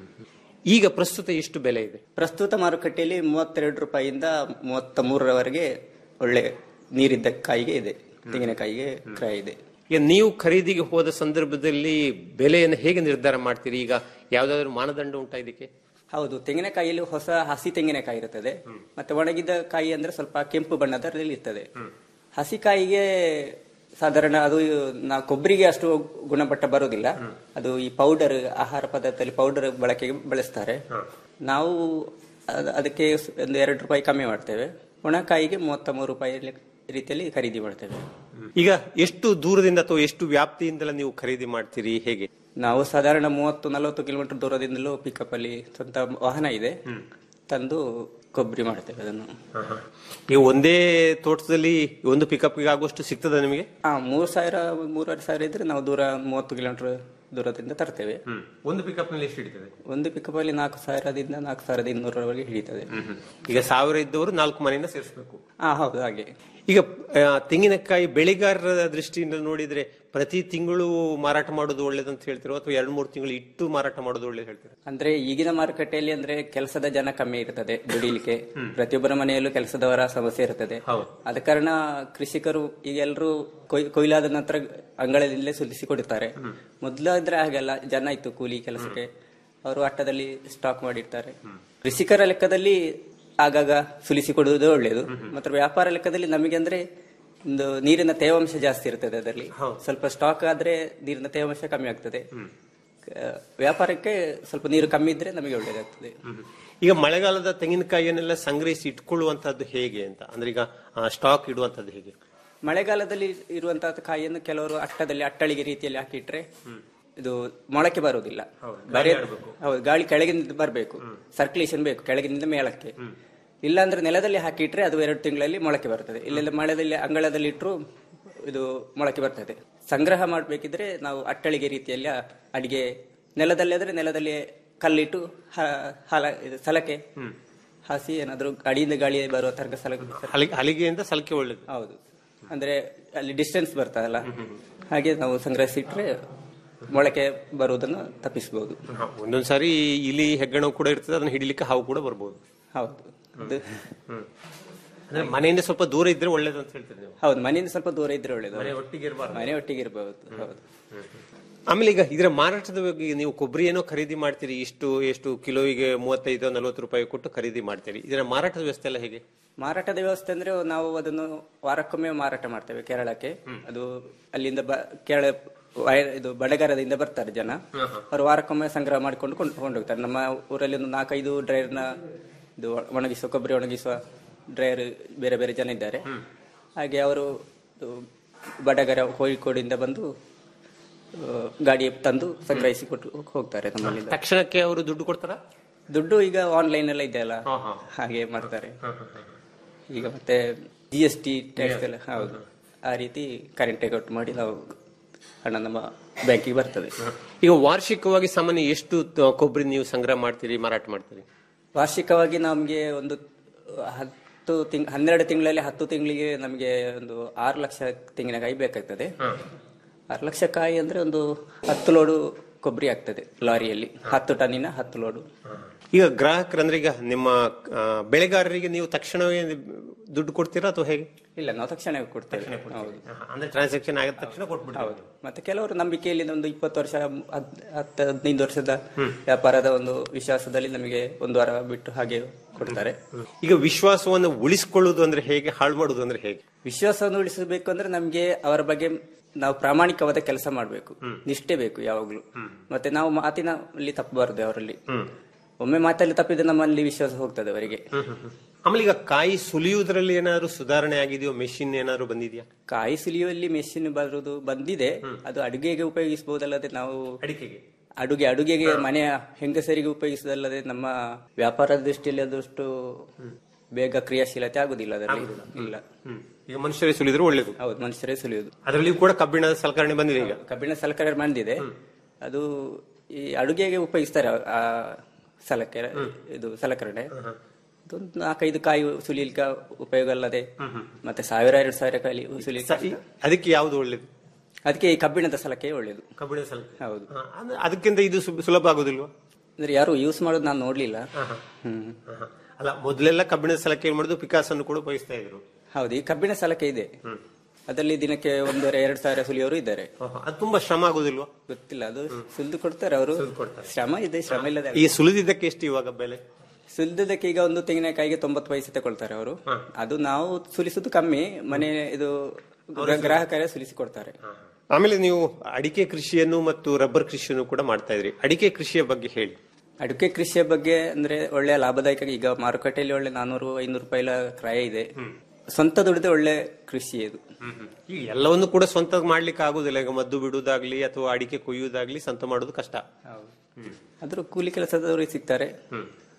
ಈಗ ಪ್ರಸ್ತುತ ಎಷ್ಟು ಬೆಲೆ ಇದೆ ಪ್ರಸ್ತುತ ಮಾರುಕಟ್ಟೆಯಲ್ಲಿ ಮೂವತ್ತೆರಡು ರೂಪಾಯಿಯಿಂದ ಮೂವತ್ತ ಮೂರರವರೆಗೆ ಒಳ್ಳೆ ನೀರಿದ್ದ ಕಾಯಿಗೆ ಇದೆ ತೆಂಗಿನಕಾಯಿಗೆ ಕ್ರಯ ಇದೆ ಈಗ ನೀವು ಖರೀದಿಗೆ ಹೋದ ಸಂದರ್ಭದಲ್ಲಿ ಬೆಲೆಯನ್ನು ಹೇಗೆ ನಿರ್ಧಾರ ಮಾಡ್ತೀರಿ ಈಗ ಯಾವ್ದಾದ್ರು ಮಾನದಂಡ ಉಂಟಾ ಇದಕ್ಕೆ ಹೌದು ತೆಂಗಿನಕಾಯಿಯಲ್ಲಿ ಹೊಸ ಹಸಿ ತೆಂಗಿನಕಾಯಿ ಇರುತ್ತದೆ ಮತ್ತೆ ಒಣಗಿದ ಕಾಯಿ ಅಂದ್ರೆ ಸ್ವಲ್ಪ ಕೆಂಪು ಬಣ್ಣದಲ್ಲಿ ಇರ್ತದೆ ಹಸಿ ಕಾಯಿಗೆ ಸಾಧಾರಣ ಅದು ನಾ ಕೊಬ್ಬರಿಗೆ ಅಷ್ಟು ಗುಣಮಟ್ಟ ಬರುವುದಿಲ್ಲ ಅದು ಈ ಪೌಡರ್ ಆಹಾರ ಪದಾರ್ಥದಲ್ಲಿ ಪೌಡರ್ ಬಳಕೆಗೆ ಬಳಸ್ತಾರೆ ನಾವು ಅದ್- ಅದಕ್ಕೆ ಒಂದು ಎರಡು ರೂಪಾಯಿ ಕಮ್ಮಿ ಮಾಡ್ತೇವೆ ಒಣಕಾಯಿಗೆ ಮೂವತ್ತ ಮೂರು ರೂಪಾಯಿ ರೀತಿಯಲ್ಲಿ ಖರೀದಿ ಮಾಡ್ತೇವೆ ಈಗ ಎಷ್ಟು ದೂರದಿಂದ ಅಥವಾ ಎಷ್ಟು ವ್ಯಾಪ್ತಿಯಿಂದಲೇ ನೀವು ಖರೀದಿ ಮಾಡ್ತೀರಿ ಹೇಗೆ ನಾವು ಸಾಧಾರಣ ಮೂವತ್ತು ನಲವತ್ತು ಕಿಲೋಮೀಟರ್ ದೂರದಿಂದಲೂ ಪಿಕಪ್ ಅಲ್ಲಿ ಸ್ವಂತ ವಾಹನ ಇದೆ ತಂದು ಕೊಬ್ಬರಿ ಮಾಡ್ತೇವೆ ಅದನ್ನು ಈಗ ಒಂದೇ ತೋಟದಲ್ಲಿ ಒಂದು ಪಿಕಪ್ಗೆ ಆಗುವಷ್ಟು ಸಿಗ್ತದ ನಿಮಗೆ ಹಾ ಮೂರು ಸಾವಿರ ಮೂರುವರೆ ಸಾವಿರ ಇದ್ರೆ ನಾವು ದೂರ ಮೂವತ್ತು ಕಿಲೋಮೀಟರ್ ದೂರದಿಂದ ತರ್ತೇವೆ ಒಂದು ಪಿಕಪ್ ನಲ್ಲಿ ಎಷ್ಟು ಹಿಡಿತದೆ ಒಂದು ಪಿಕಪ್ ಅಲ್ಲಿ ನಾಲ್ಕು ಸಾವಿರದಿಂದ ನಾಲ್ಕು ಸಾವಿರದ ಇನ್ನೂರವರೆಗೆ ಹಿಡಿತದೆ ಈಗ ಸಾವಿರ ಇದ್ದವರು ನಾಲ್ಕು ಮನೆಯಿಂದ ಸೇರಿಸಬೇಕು ಹಾ ಹೌದು ಹಾಗೆ ಈಗ ಆ, ತೆಂಗಿನಕಾಯಿ ಬೆಳೆಗಾರರ ದೃಷ್ಟಿಯಿಂದ ನೋಡಿದ್ರೆ ಪ್ರತಿ ತಿಂಗಳು ಮಾರಾಟ ಮಾಡೋದು ಒಳ್ಳೇದಂತ ಹೇಳ್ತಿರೋ ಅಥವಾ ಎರಡ್ ಮೂರು ತಿಂಗಳು ಇಟ್ಟು ಮಾರಾಟ ಮಾಡೋದು ಒಳ್ಳೇದು ಹೇಳ್ತೀರಾ ಅಂದ್ರೆ ಈಗಿನ ಮಾರುಕಟ್ಟೆಯಲ್ಲಿ ಅಂದ್ರೆ ಕೆಲಸದ ಜನ ಕಮ್ಮಿ ಇರ್ತದೆ ದುಡಿಲಿಕ್ಕೆ ಪ್ರತಿಯೊಬ್ಬರ ಮನೆಯಲ್ಲೂ ಕೆಲಸದವರ ಸಮಸ್ಯೆ ಇರ್ತದೆ ಆದ ಕಾರಣ ಕೃಷಿಕರು ಈಗ ಎಲ್ಲರೂ ಕೊಯ್ಲಾದ ನಂತರ ಅಂಗಳದಲ್ಲೇ ಸುಲಿಸಿ ಕೊಡುತ್ತಾರೆ ಮೊದಲಾದ್ರೆ ಹಾಗೆಲ್ಲ ಜನ ಇತ್ತು ಕೂಲಿ ಕೆಲಸಕ್ಕೆ ಅವರು ಅಟ್ಟದಲ್ಲಿ ಸ್ಟಾಕ್ ಮಾಡಿರ್ತಾರೆ ಕೃಷಿಕರ ಲೆಕ್ಕದಲ್ಲಿ ಆಗಾಗ ಸುಲಿಸಿ ಕೊಡುವುದು ಒಳ್ಳೆಯದು ಮತ್ತೆ ವ್ಯಾಪಾರ ಲೆಕ್ಕದಲ್ಲಿ ನಮಗೆ ಅಂದ್ರೆ ಒಂದು ನೀರಿನ ತೇವಾಂಶ ಜಾಸ್ತಿ ಇರ್ತದೆ ಅದರಲ್ಲಿ ಸ್ವಲ್ಪ ಸ್ಟಾಕ್ ಆದ್ರೆ ನೀರಿನ ತೇವಾಂಶ ಕಮ್ಮಿ ಆಗ್ತದೆ ಕ- ವ್ಯಾಪಾರಕ್ಕೆ ಸ್ವಲ್ಪ ನೀರು ಕಮ್ಮಿ ಇದ್ರೆ ನಮಗೆ ಒಳ್ಳೇದಾಗ್ತದೆ ಈಗ ಮಳೆಗಾಲದ ತೆಂಗಿನಕಾಯಿಯನ್ನೆಲ್ಲ ಸಂಗ್ರಹಿಸಿ ಇಟ್ಕೊಳ್ಳುವಂತದ್ದು ಹೇಗೆ ಅಂತ ಅಂದ್ರೆ ಈಗ ಸ್ಟಾಕ್ ಇಡುವಂತದ್ದು ಹೇಗೆ ಮಳೆಗಾಲದಲ್ಲಿ ಇರುವಂತಹ ಕಾಯಿಯನ್ನು ಕೆಲವರು ಅಟ್ಟದಲ್ಲಿ ಅಟ್ಟಳಿಗೆ ರೀತಿಯಲ್ಲಿ ಹಾಕಿಟ್ರೆ ಇದು ಮೊಳಕೆ ಬರುವುದಿಲ್ಲ ಬರೀ ಹೌದು ಗಾಳಿ ಕೆಳಗಿನಿಂದ ಬರಬೇಕು ಸರ್ಕ್ಯುಲೇಷನ್ ಬೇಕು ಕೆಳಗಿನಿಂದ ಮೇಳಕ್ಕೆ ಇಲ್ಲ ಅಂದ್ರೆ ನೆಲದಲ್ಲಿ ಹಾಕಿಟ್ರೆ ಅದು ಎರಡು ತಿಂಗಳಲ್ಲಿ ಮೊಳಕೆ ಬರ್ತದೆ ಇಲ್ಲೆಲ್ಲ ಮಳೆದಲ್ಲಿ ಅಂಗಳದಲ್ಲಿ ಇಟ್ಟರು ಇದು ಮೊಳಕೆ ಬರ್ತದೆ ಸಂಗ್ರಹ ಮಾಡಬೇಕಿದ್ರೆ ನಾವು ಅಟ್ಟಳಿಗೆ ರೀತಿಯಲ್ಲಿ ಆ ಅಡಿಗೆ ನೆಲದಲ್ಲಿ ಆದ್ರೆ ನೆಲದಲ್ಲಿ ಕಲ್ಲಿಟ್ಟು ಹ- ಹಲ ಇದು ಸಲಕೆ ಹಾಸಿ ಏನಾದ್ರು ಅಡಿಯಿಂದ ಗಾಳಿ ಬರುವ ತನಕ ಸಲಕೆ ಹಲಿ- ಹಲಿಗೆಯಿಂದ ಸಲಕೆ ಒಳ್ಳೇದು ಹೌದು ಅಂದ್ರೆ ಅಲ್ಲಿ ಡಿಸ್ಟೆನ್ಸ್ ಬರ್ತದಲ್ಲ ಹಾಗೆ ನಾವು ಸಂಗ್ರಹಿಸಿಟ್ರೆ ಮೊಳಕೆ ಬರುವುದನ್ನು ತಪ್ಪಿಸಬಹುದು ಒಂದೊಂದ್ ಸಾರಿ ಇಲಿ ಹೆಗ್ಗಣ ಕೂಡ ಇರ್ತದೆ ಅದನ್ನ ಹಿಡಿಲಿಕ್ಕೆ ಹಾವು ಕೂಡ ಬರ್ಬೋದು ಹೌದು ಅದು ಅಂದ್ರೆ ಮನೆಯಿಂದ ಸ್ವಲ್ಪ ದೂರ ಇದ್ರೆ ಒಳ್ಳೇದು ಅಂತ ಹೇಳ್ತೀರಿ ನೀವು ಹೌದು ಮನೆಯಿಂದ ಸ್ವಲ್ಪ ದೂರ ಇದ್ರೆ ಒಳ್ಳೇದು ಮನೆ ಒಟ್ಟಿಗೆ ಇರಬಾರ್ದು ಮನೆ ಒಟ್ಟಿಗೆ ಇರಬಹುದು ಹೌದು ಆಮೇಲೆ ಈಗ ಇದರ ಮಾರಾಟದ ಬಗ್ಗೆ ನೀವು ಕೊಬ್ಬರಿ ಏನೋ ಖರೀದಿ ಮಾಡ್ತೀರಿ ಇಷ್ಟು ಎಷ್ಟು ಕಿಲೋಗೆ ಮೂವತ್ತೈದು ನಲವತ್ತು ರೂಪಾಯಿ ಕೊಟ್ಟು ಖರೀದಿ ಮಾಡ್ತೀರಿ ಇದರ ಮಾರಾಟದ ವ್ಯವಸ್ಥೆ ಎಲ್ಲ ಹೇಗೆ ಮಾರಾಟದ ವ್ಯವಸ್ಥೆ ಅಂದ್ರೆ ನಾವು ಅದನ್ನು ವಾರಕ್ಕೊಮ್ಮೆ ಮಾರಾಟ ಮಾಡ್ತೇವೆ ಕೇರಳಕ್ಕೆ ಅದು ಅಲ್ಲಿಂದ ಬ- ಕೇರಳ ವಯ- ಇದು ಬಡಗರದಿಂದ ಬರ್ತಾರೆ ಜನ ಅವರು ವಾರಕ್ಕೊಮ್ಮೆ ಸಂಗ್ರಹ ಮಾಡಿಕೊಂಡು ಕೊಂಡು ಕೊಂಡೋಗ್ತಾರೆ ನಮ್ಮ ಊರಲ್ಲಿ ಒಂದು ನಾಲ್ಕೈದು ಡ್ರೈರ್ನ ಇದು ಒಣಗಿಸುವ ಕೊಬ್ಬರಿ ಒಣಗಿಸುವ ಡ್ರೈವರ್ ಬೇರೆ ಬೇರೆ ಜನ ಇದ್ದಾರೆ ಹಾಗೆ ಅವರು ಇದು ಬಡಗರ ಕೋಳಿಕೋಡಿಂದ ಬಂದು ಆ, ಗಾಡಿ ತಂದು ಸಂಗ್ರಹಿಸಿ ಕೊಟ್ಟು ಹೋಗ್ತಾರೆ ನಮ್ಮಲ್ಲಿಂದ ತಕ್ಷಣಕ್ಕೆ ಅವರು ದುಡ್ಡು ಕೊಡ್ತಾರ ದುಡ್ಡು ಈಗ ಆನ್ಲೈನ್ ಎಲ್ಲ ಇದೆಯಲ್ಲ ಹಾಗೆ ಮಾಡ್ತಾರೆ ಈಗ ಮತ್ತೆ ಜಿ ಎಸ್ ಟಿ ಟ್ಯಾಕ್ಸ್ ಎಲ್ಲ ಹೌದು ಆ ರೀತಿ ಕರೆಂಟ್ ಕೊಟ್ಟು ಮಾಡಿ ನಾವು ಹಣ ನಮ್ಮ ಬ್ಯಾಂಕಿಗೆ ಬರ್ತದೆ ಈಗ ವಾರ್ಷಿಕವಾಗಿ ಸಾಮಾನ್ಯ ಎಷ್ಟು ತ- ಕೊಬ್ಬರಿ ನೀವು ಸಂಗ್ರಹ ಮಾಡ್ತೀರಿ ಮಾರಾಟ ಮಾಡ್ತೀರಿ ವಾರ್ಷಿಕವಾಗಿ ನಮಗೆ ಒಂದು ಹತ್ತು ತಿಂಗ್ ಹನ್ನೆರಡು ತಿಂಗಳಲ್ಲಿ ಹತ್ತು ತಿಂಗಳಿಗೆ ನಮಗೆ ಒಂದು ಆರು ಲಕ್ಷ ತೆಂಗಿನಕಾಯಿ ಬೇಕಾಗ್ತದೆ ಆರು ಲಕ್ಷ ಕಾಯಿ ಅಂದ್ರೆ ಒಂದು ಹತ್ತು ಲೋಡು ಕೊಬ್ಬರಿ ಆಗ್ತದೆ ಲಾರಿಯಲ್ಲಿ ಹತ್ತು ಟನ್ನಿನ ಹತ್ತು ಲೋಡು ಈಗ ಗ್ರಾಹಕರಂದ್ರೆ ಈಗ ನಿಮ್ಮ ಆ, ಬೆಳೆಗಾರರಿಗೆ ನೀವು ತಕ್ಷಣವೇ ದುಡ್ಡು ಕೊಡ್ತೀರಾ ಅಥವಾ ಹೇಗೆ ಇಲ್ಲ ನಾವು ತಕ್ಷಣ ಕೊಡ್ತೇವೆ ಹೌದು ಅಂದ್ರೆ ಟ್ರಾನ್ಸಾಕ್ಷನ್ ಆಗಿದ ತಕ್ಷಣ ಕೊಟ್ಬಿಡ್ತೀವಿ ಹೌದು ಮತ್ತೆ ಕೆಲವರು ನಂಬಿಕೆಯಲ್ಲಿ ಒಂದು ಇಪ್ಪತ್ತು ವರ್ಷ ಹದ್- ಹತ್ತು ಹದಿನೈದು ವರ್ಷದ ವ್ಯಾಪಾರದ ಒಂದು ವಿಶ್ವಾಸದಲ್ಲಿ ನಮಗೆ ಒಂದು ವಾರ ಬಿಟ್ಟು ಹಾಗೆ ಕೊಡ್ತಾರೆ ಈಗ ವಿಶ್ವಾಸವನ್ನು ಉಳಿಸಿಕೊಳ್ಳುವುದು ಅಂದ್ರೆ ಹೇಗೆ ಹಾಳು ಮಾಡುವುದು ಅಂದ್ರೆ ಹೇಗೆ ವಿಶ್ವಾಸವನ್ನು ಉಳಿಸಬೇಕು ಅಂದ್ರೆ ನಮ್ಗೆ ಅವರ ಬಗ್ಗೆ ನಾವು ಪ್ರಾಮಾಣಿಕವಾದ ಕೆಲಸ ಮಾಡಬೇಕು ನಿಷ್ಠೆ ಬೇಕು ಯಾವಾಗ್ಲೂ ಮತ್ತೆ ನಾವು ಮಾತಿನಲ್ಲಿ ತಪ್ಪಬಾರದು ಅವರಲ್ಲಿ ಒಮ್ಮೆ ಮಾತಲ್ಲಿ ತಪ್ಪಿದ್ರೆ ನಮ್ಮಲ್ಲಿ ವಿಶ್ವಾಸ ಹೋಗ್ತದೆ ಅವರಿಗೆ ಆಮೇಲೆ ಈಗ ಕಾಯಿ ಸುಲಿಯುವುದರಲ್ಲಿ ಏನಾದ್ರು ಸುಧಾರಣೆ ಆಗಿದೆಯೋ ಮೆಷಿನ್ ಏನಾದ್ರು ಬಂದಿದೆಯಾ ಕಾಯಿ ಸುಲಿಯುವಲ್ಲಿ ಮೆಷಿನ್ ಬರುವುದು ಬಂದಿದೆ ಅದು ಅಡುಗೆಗೆ ಉಪಯೋಗಿಸಬಹುದಲ್ಲದೆ ನಾವು ಅಡಿಕೆಗೆ ಅಡುಗೆ ಅಡುಗೆಗೆ ಮನೆಯ ಹೆಂಗಸರಿಗೆ ಉಪಯೋಗಿಸುವುದಲ್ಲದೆ ನಮ್ಮ ವ್ಯಾಪಾರದ ದೃಷ್ಟಿಯಲ್ಲಿ ಅದಷ್ಟು ಬೇಗ ಕ್ರಿಯಾಶೀಲತೆ ಆಗುದಿಲ್ಲ ಅದರಲ್ಲಿ ಇಲ್ಲ ಈಗ ಮನುಷ್ಯರೇ ಸುಲಿದ್ರು ಒಳ್ಳೇದು ಹೌದು ಮನುಷ್ಯರೇ ಸುಲಿಯುವುದು ಅದರಲ್ಲಿ ಕೂಡ ಕಬ್ಬಿಣದ ಸಲಕರಣೆ ಬಂದಿದೆ ಈಗ ಕಬ್ಬಿಣ ಸಲಕರಣೆ ಬಂದಿದೆ ಅದು ಈ ಅಡುಗೆಗೆ ಉಪಯೋಗಿಸ್ತಾರೆ ಆ ಸಲಕೆ ಇದು ಸಲಕರಣೆ ಅದೊಂದು ನಾಲ್ಕೈದು ಕಾಯಿ ಸುಲಿಲಿಕ್ಕೆ ಉಪಯೋಗ ಅಲ್ಲದೆ ಮತ್ತೆ ಸಾವಿರ ಎರಡು ಸಾವಿರ ಕಾಯಿ ಸುಲಿಲಿಕ್ಕೆ ಅದಕ್ಕೆ ಯಾವ್ದು ಒಳ್ಳೇದು ಅದಕ್ಕೆ ಈ ಕಬ್ಬಿಣದ ಸಲಕೆ ಒಳ್ಳೇದು ಕಬ್ಬಿಣದ ಸಲಕರಣೆ ಹೌದು ಹಾ, ಅಂದ್ರೆ ಅದಕ್ಕಿಂತ ಇದು ಸು- ಸುಲಭ ಆಗುದಿಲ್ವಾ ಅಂದ್ರೆ ಯಾರು ಯೂಸ್ ಮಾಡೋದು ನಾನು ನೋಡ್ಲಿಲ್ಲ ಹ್ಮ್ ಹಾ. ಅಲ್ಲ ಮೊದಲೆಲ್ಲ ಕಬ್ಬಿಣದ ಸಲಕೆ ಏನ್ ಮಾಡುದು ಪಿಕಾಸ್ ಅನ್ನು ಕೂಡ ಉಪಯೋಗಿಸ್ತಾ ಇದ್ರು ಹೌದು ಈ ಕಬ್ಬಿಣ ಸಲಕೆ ಇದೆ ಅದರಲ್ಲಿ ದಿನಕ್ಕೆ ಒಂದೂವರೆ ಎರಡು ಸಾವಿರ ಸುಲಿಯೋರು ಇದ್ದಾರೆ ಹಾ, ಹಾ. ಅದು ತುಂಬಾ ಶ್ರಮ ಆಗುದಿಲ್ವಾ ಗೊತ್ತಿಲ್ಲ ಅದು ಸುಲಿದು ಕೊಡ್ತಾರೆ ಅವರು ಶ್ರಮ ಇದೆ ಶ್ರಮ ಇಲ್ಲದೆ ಈ ಸುಲಿದಿದ್ದಕ್ಕೆ ಎಷ್ಟು ಇವಾಗ ಬೆಲೆ ಸುಲಿದಕ್ಕೆ ಈಗ ಒಂದು ತೆಂಗಿನಕಾಯಿಗೆ ತೊಂಬತ್ತು ಪೈಸೆ ತಗೊಳ್ತಾರೆ ಅವರು ಅದು ನಾವು ಸುಲಿಸುದು ಕಮ್ಮಿ ಮನೆ ಇದು ಗ್ರಾಹಕರೇ ಸುಲಿಸಿ ಕೊಡ್ತಾರೆ ಆಮೇಲೆ ನೀವು ಅಡಿಕೆ ಕೃಷಿಯನ್ನು ಮತ್ತು ರಬ್ಬರ್ ಕೃಷಿಯನ್ನು ಕೂಡ ಮಾಡ್ತಾ ಇದ್ರಿ ಅಡಿಕೆ ಕೃಷಿಯ ಬಗ್ಗೆ ಹೇಳಿ ಅಡಿಕೆ ಕೃಷಿಯ ಬಗ್ಗೆ ಅಂದ್ರೆ ಒಳ್ಳೆ ಲಾಭದಾಯಕ ಈಗ ಮಾರುಕಟ್ಟೆಯಲ್ಲಿ ಒಳ್ಳೆ ನಾನೂರು ಐನೂರು ರೂಪಾಯಿ ಕ್ರಯ ಇದೆ ಸ್ವಂತ ದುಡಿದ ಒಳ್ಳೆ ಕೃಷಿ ಇದು ಈ ಎಲ್ಲವನ್ನು ಕೂಡ ಸ್ವಂತ ಮಾಡ್ಲಿಕ್ಕೆ ಆಗುದಿಲ್ಲ ಈಗ ಮದ್ದು ಬಿಡುವುದಾಗ್ಲಿ ಅಥವಾ ಅಡಿಕೆ ಕೊಯ್ಯುವುದಾಗ್ಲಿ ಸ್ವಂತ ಮಾಡೋದು ಕಷ್ಟ ಆದ್ರೂ ಕೂಲಿ ಕೆಲಸದವರು ಸಿಗ್ತಾರೆ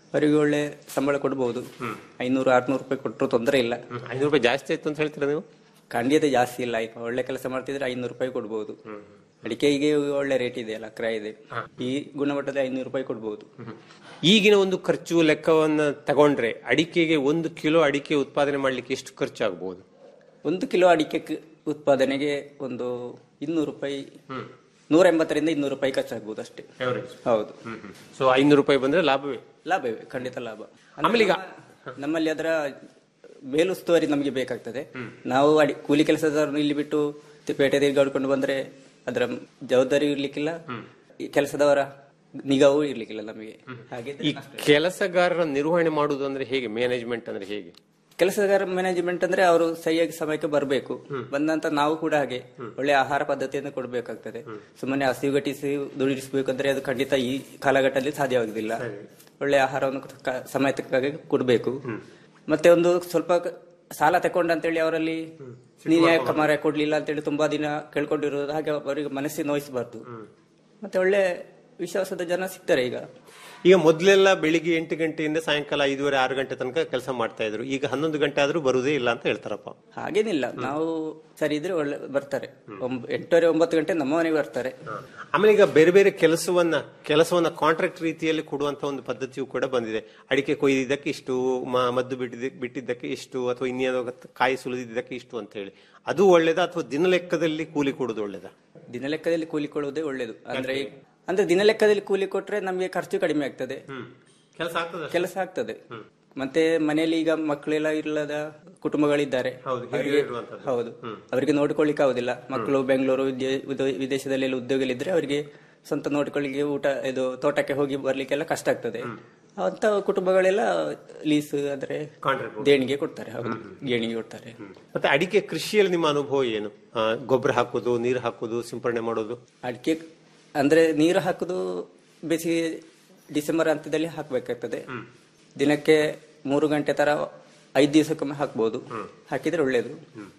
ಅವರಿಗೆ ಒಳ್ಳೆ ಸಂಬಳ ಕೊಡ್ಬೋದು ಐನೂರು ಆರ್ನೂರು ರೂಪಾಯಿ ಕೊಟ್ಟರು ತೊಂದರೆ ಇಲ್ಲ ಐನೂರು ರೂಪಾಯಿ ಜಾಸ್ತಿ ಆಯ್ತು ಅಂತ ಹೇಳ್ತೀರಾ ನೀವು ಖಂಡಿತ ಜಾಸ್ತಿ ಇಲ್ಲ ಈಗ ಒಳ್ಳೆ ಕೆಲಸ ಮಾಡ್ತಿದ್ರೆ ಐನೂರು ರೂಪಾಯಿ ಕೊಡ್ಬೋದು ಅಡಿಕೆಗೆ ಒಳ್ಳೆ ರೇಟ್ ಇದೆ ಅಲ್ಲ ಕ್ರಯ ಇದೆ ಈ ಗುಣಮಟ್ಟದ ಐನೂರು ರೂಪಾಯಿ ಕೊಡ್ಬೋದು ಈಗಿನ ಒಂದು ಖರ್ಚು ಲೆಕ್ಕವನ್ನ ತಗೊಂಡ್ರೆ ಅಡಿಕೆಗೆ ಒಂದು ಕಿಲೋ ಅಡಿಕೆ ಉತ್ಪಾದನೆ ಮಾಡ್ಲಿಕ್ಕೆ ಎಷ್ಟು ಖರ್ಚು ಆಗ್ಬಹುದು ಒಂದು ಕಿಲೋ ಅಡಿಕೆ ಕ- ಉತ್ಪಾದನೆಗೆ ಒಂದು ಇನ್ನೂರು ರೂಪಾಯಿ ನೂರ ಎಂಬತ್ತರಿಂದ ಇನ್ನೂರು ರೂಪಾಯಿ ಖರ್ಚಾಗ್ಬೋದು ಅಷ್ಟೇ ಹೌದು ಸೊ ಐನೂರು ರೂಪಾಯಿ ಬಂದ್ರೆ ಲಾಭವೇ ಲಾಭವೇ ಖಂಡಿತ ಲಾಭ ಆಮೇಲೆ ಈಗ- ನಮ್ಮ- ನಮ್ಮಲ್ಲಿ ಅದರ ಮೇಲುಸ್ತುವಾರಿ ನಮಗೆ ಬೇಕಾಗ್ತದೆ ನಾವು ಅಡಿ ಕೂಲಿ ಕೆಲಸದವ್ರನ್ನ ಇಲ್ಲಿ ಬಿಟ್ಟು ತಿ- ಪೇಟೆ ತಿರುಗಾಡ್ಕೊಂಡು ಬಂದ್ರೆ ಅದರ ಜವಾಬ್ದಾರಿ ಇರ್ಲಿಕ್ಕಿಲ್ಲ ಈ ಕೆಲಸದವರ ನಿಗಾವೂ ಇರ್ಲಿಕ್ಕಿಲ್ಲ ನಮಗೆ ಹಾಗೆ ಈ ಕೆಲಸಗಾರರ ನಿರ್ವಹಣೆ ಮಾಡುವುದು ಅಂದ್ರೆ ಹೇಗೆ ಮ್ಯಾನೇಜ್ಮೆಂಟ್ ಅಂದ್ರೆ ಹೇಗೆ ಕೆಲಸಗಾರ ಮ್ಯಾನೇಜ್ಮೆಂಟ್ ಅಂದ್ರೆ ಅವರು ಸರಿಯಾಗಿ ಸಮಯಕ್ಕೆ ಬರಬೇಕು ಬಂದಂತ ನಾವು ಕೂಡ ಹಾಗೆ ಒಳ್ಳೆ ಆಹಾರ ಪದ್ಧತಿಯನ್ನು ಕೊಡಬೇಕಾಗ್ತದೆ ಸುಮ್ಮನೆ ಹಸಿವುಗಟ್ಟಿಸಿ ದುಡಿಸಬೇಕಂದ್ರೆ ಅದು ಖಂಡಿತ ಈ ಕಾಲಘಟ್ಟದಲ್ಲಿ ಸಾಧ್ಯವಾಗುದಿಲ್ಲ ಒಳ್ಳೆ ಆಹಾರವನ್ನು ಕ- ಸಮಯಕ್ಕೆ ಕೊಡಬೇಕು ಮತ್ತೆ ಒಂದು ಸ್ವಲ್ಪ ಕ- ಸಾಲ ತಕೊಂಡ ಅಂತೇಳಿ ಅವರಲ್ಲಿ ನೀನ್ ಯಾಕೆ ಮರ ಕೊಡ್ಲಿಲ್ಲ ಅಂತೇಳಿ ತುಂಬಾ ದಿನ ಕೇಳ್ಕೊಂಡಿರೋದು ಹಾಗೆ ಅವರಿಗೆ ಮನಸ್ಸಿಗೆ ನೋಯಿಸಬಾರ್ದು ಮತ್ತೆ ಒಳ್ಳೆ ವಿಶ್ವಾಸದ ಜನ ಸಿಗ್ತಾರೆ ಈಗ ಈಗ ಮೊದಲೆಲ್ಲ ಬೆಳಿಗ್ಗೆ ಎಂಟು ಗಂಟೆಯಿಂದ ಸಾಯಂಕಾಲ ಐದೂವರೆ ಆರು ಗಂಟೆ ತನಕ ಕೆಲಸ ಮಾಡ್ತಾ ಇದ್ರು ಈಗ ಹನ್ನೊಂದು ಗಂಟೆ ಆದ್ರೂ ಬರುದೇ ಇಲ್ಲ ಅಂತ ಹೇಳ್ತಾರಪ್ಪ ಹಾಗೇನಿಲ್ಲ ನಾವು ಸರಿ ಇದ್ರೆ ಒಳ್ಳೆ ಬರ್ತಾರೆ ಒಂಬ- ಎಂಟೂವರೆ ಒಂಬತ್ತು ಗಂಟೆ ನಮ್ಮ ಮನೆಗೆ ಬರ್ತಾರೆ ಆಮೇಲೆ ಈಗ ಬೇರೆ ಬೇರೆ ಕೆಲಸವನ್ನ ಕೆಲಸವನ್ನ ಕಾಂಟ್ರಾಕ್ಟ್ ರೀತಿಯಲ್ಲಿ ಕೊಡುವಂತ ಒಂದು ಪದ್ಧತಿಯು ಕೂಡ ಬಂದಿದೆ ಅಡಿಕೆ ಕೊಯ್ದಿದ್ದಕ್ಕೆ ಇಷ್ಟು ಮ- ಮದ್ದು ಬಿಟ್ಟಿದ್ದ ಬಿಟ್ಟಿದ್ದಕ್ಕೆ ಇಷ್ಟು ಅಥವಾ ಇನ್ನೇನೋ ಕಾಯಿ ಸುಲಿದಿದ್ದಕ್ಕೆ ಇಷ್ಟು ಅಂತ ಹೇಳಿ ಅದು ಒಳ್ಳೇದಾ ಅಥವಾ ದಿನ ಲೆಕ್ಕದಲ್ಲಿ ಕೂಲಿ ಕೊಡುದು ಒಳ್ಳೇದಾ ದಿನ ಲೆಕ್ಕದಲ್ಲಿ ಕೂಲಿ ಕೊಡುವುದೇ ಒಳ್ಳೇದು ಅಂದ್ರೆ ಈ- ಅಂದ್ರೆ ದಿನ ಲೆಕ್ಕದಲ್ಲಿ ಕೂಲಿ ಕೊಟ್ರೆ ನಮಗೆ ಖರ್ಚು ಕಡಿಮೆ ಆಗ್ತದೆ ಕೆಲಸ ಆಗ್ತದೆ ಕೆಲಸ ಆಗ್ತದೆ ಮತ್ತೆ ಮನೆಯಲ್ಲಿ ಈಗ ಮಕ್ಕಳೆಲ್ಲ ಇಲ್ಲದ ಕುಟುಂಬಗಳಿದ್ದಾರೆ ಅವರಿಗೆ ಹೌದು ಅವರಿಗೆ ನೋಡಿಕೊಳ್ಳಿಕ್ಕೆ ಆಗುದಿಲ್ಲ ಮಕ್ಕಳು ಬೆಂಗಳೂರು ವಿದ್ಯೆ- ವಿದ- ವಿದೇಶದಲ್ಲಿ ಉದ್ಯೋಗಲಿದ್ರೆ ಅವರಿಗೆ ಸ್ವಂತ ನೋಡಿಕೊಳ್ಳಿಕ್ಕೆ ಊಟ ಇದು ತೋಟಕ್ಕೆ ಹೋಗಿ ಬರ್ಲಿಕ್ಕೆಲ್ಲ ಕಷ್ಟ ಆಗ್ತದೆ ಅಂತ ಕುಟುಂಬಗಳೆಲ್ಲ ಲೀಸ್ ಅಂದ್ರೆ ದೇಣಿಗೆ ಕೊಡ್ತಾರೆ ಹೌದು ದೇಣಿಗೆ ಕೊಡ್ತಾರೆ ಮತ್ತೆ ಅಡಿಕೆ ಕೃಷಿಯಲ್ಲಿ ನಿಮ್ಮ ಅನುಭವ ಏನು ಆ, ಗೊಬ್ಬರ ಹಾಕೋದು ನೀರು ಹಾಕೋದು ಸಿಂಪರಣೆ ಮಾಡೋದು ಅಡಿಕೆ ಅಂದ್ರೆ ನೀರು ಹಾಕುದು ಬೇಸಿಗೆ ಡಿಸೆಂಬರ್ ಅಂತ್ಯದಲ್ಲಿ ಹಾಕ್ಬೇಕಾಗ್ತದೆ ದಿನಕ್ಕೆ ಮೂರು ಗಂಟೆ ತರ ಐದು ದಿವಸಕ್ಕೊಮ್ಮೆ ಹಾಕ್ಬೋದು ಹಾಕಿದ್ರೆ ಒಳ್ಳೇದು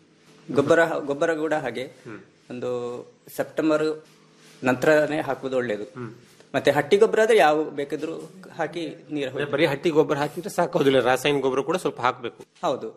ಗೊಬ್ಬರ ಗೊಬ್ಬರ ಕೂಡ ಹಾಗೆ ಒಂದು ಸೆಪ್ಟೆಂಬರ್ ನಂತರನೇ ಹಾಕುವುದು ಒಳ್ಳೇದು ಮತ್ತೆ ಹಟ್ಟಿ ಗೊಬ್ಬರ ಆದ್ರೆ ಯಾವ ಬೇಕಿದ್ರು ಹಾಕಿ ನೀರು ಹೊಯ್ದು- ಬರೀ ಹಟ್ಟಿ ಗೊಬ್ಬರ ಹಾಕಿದ್ರೆ ಸಾಕೋದಿಲ್ಲ ರಾಸಾಯನಿಕ ಗೊಬ್ಬರ ಕೂಡ ಸ್ವಲ್ಪ ಹಾಕಬೇಕು ಹೌದು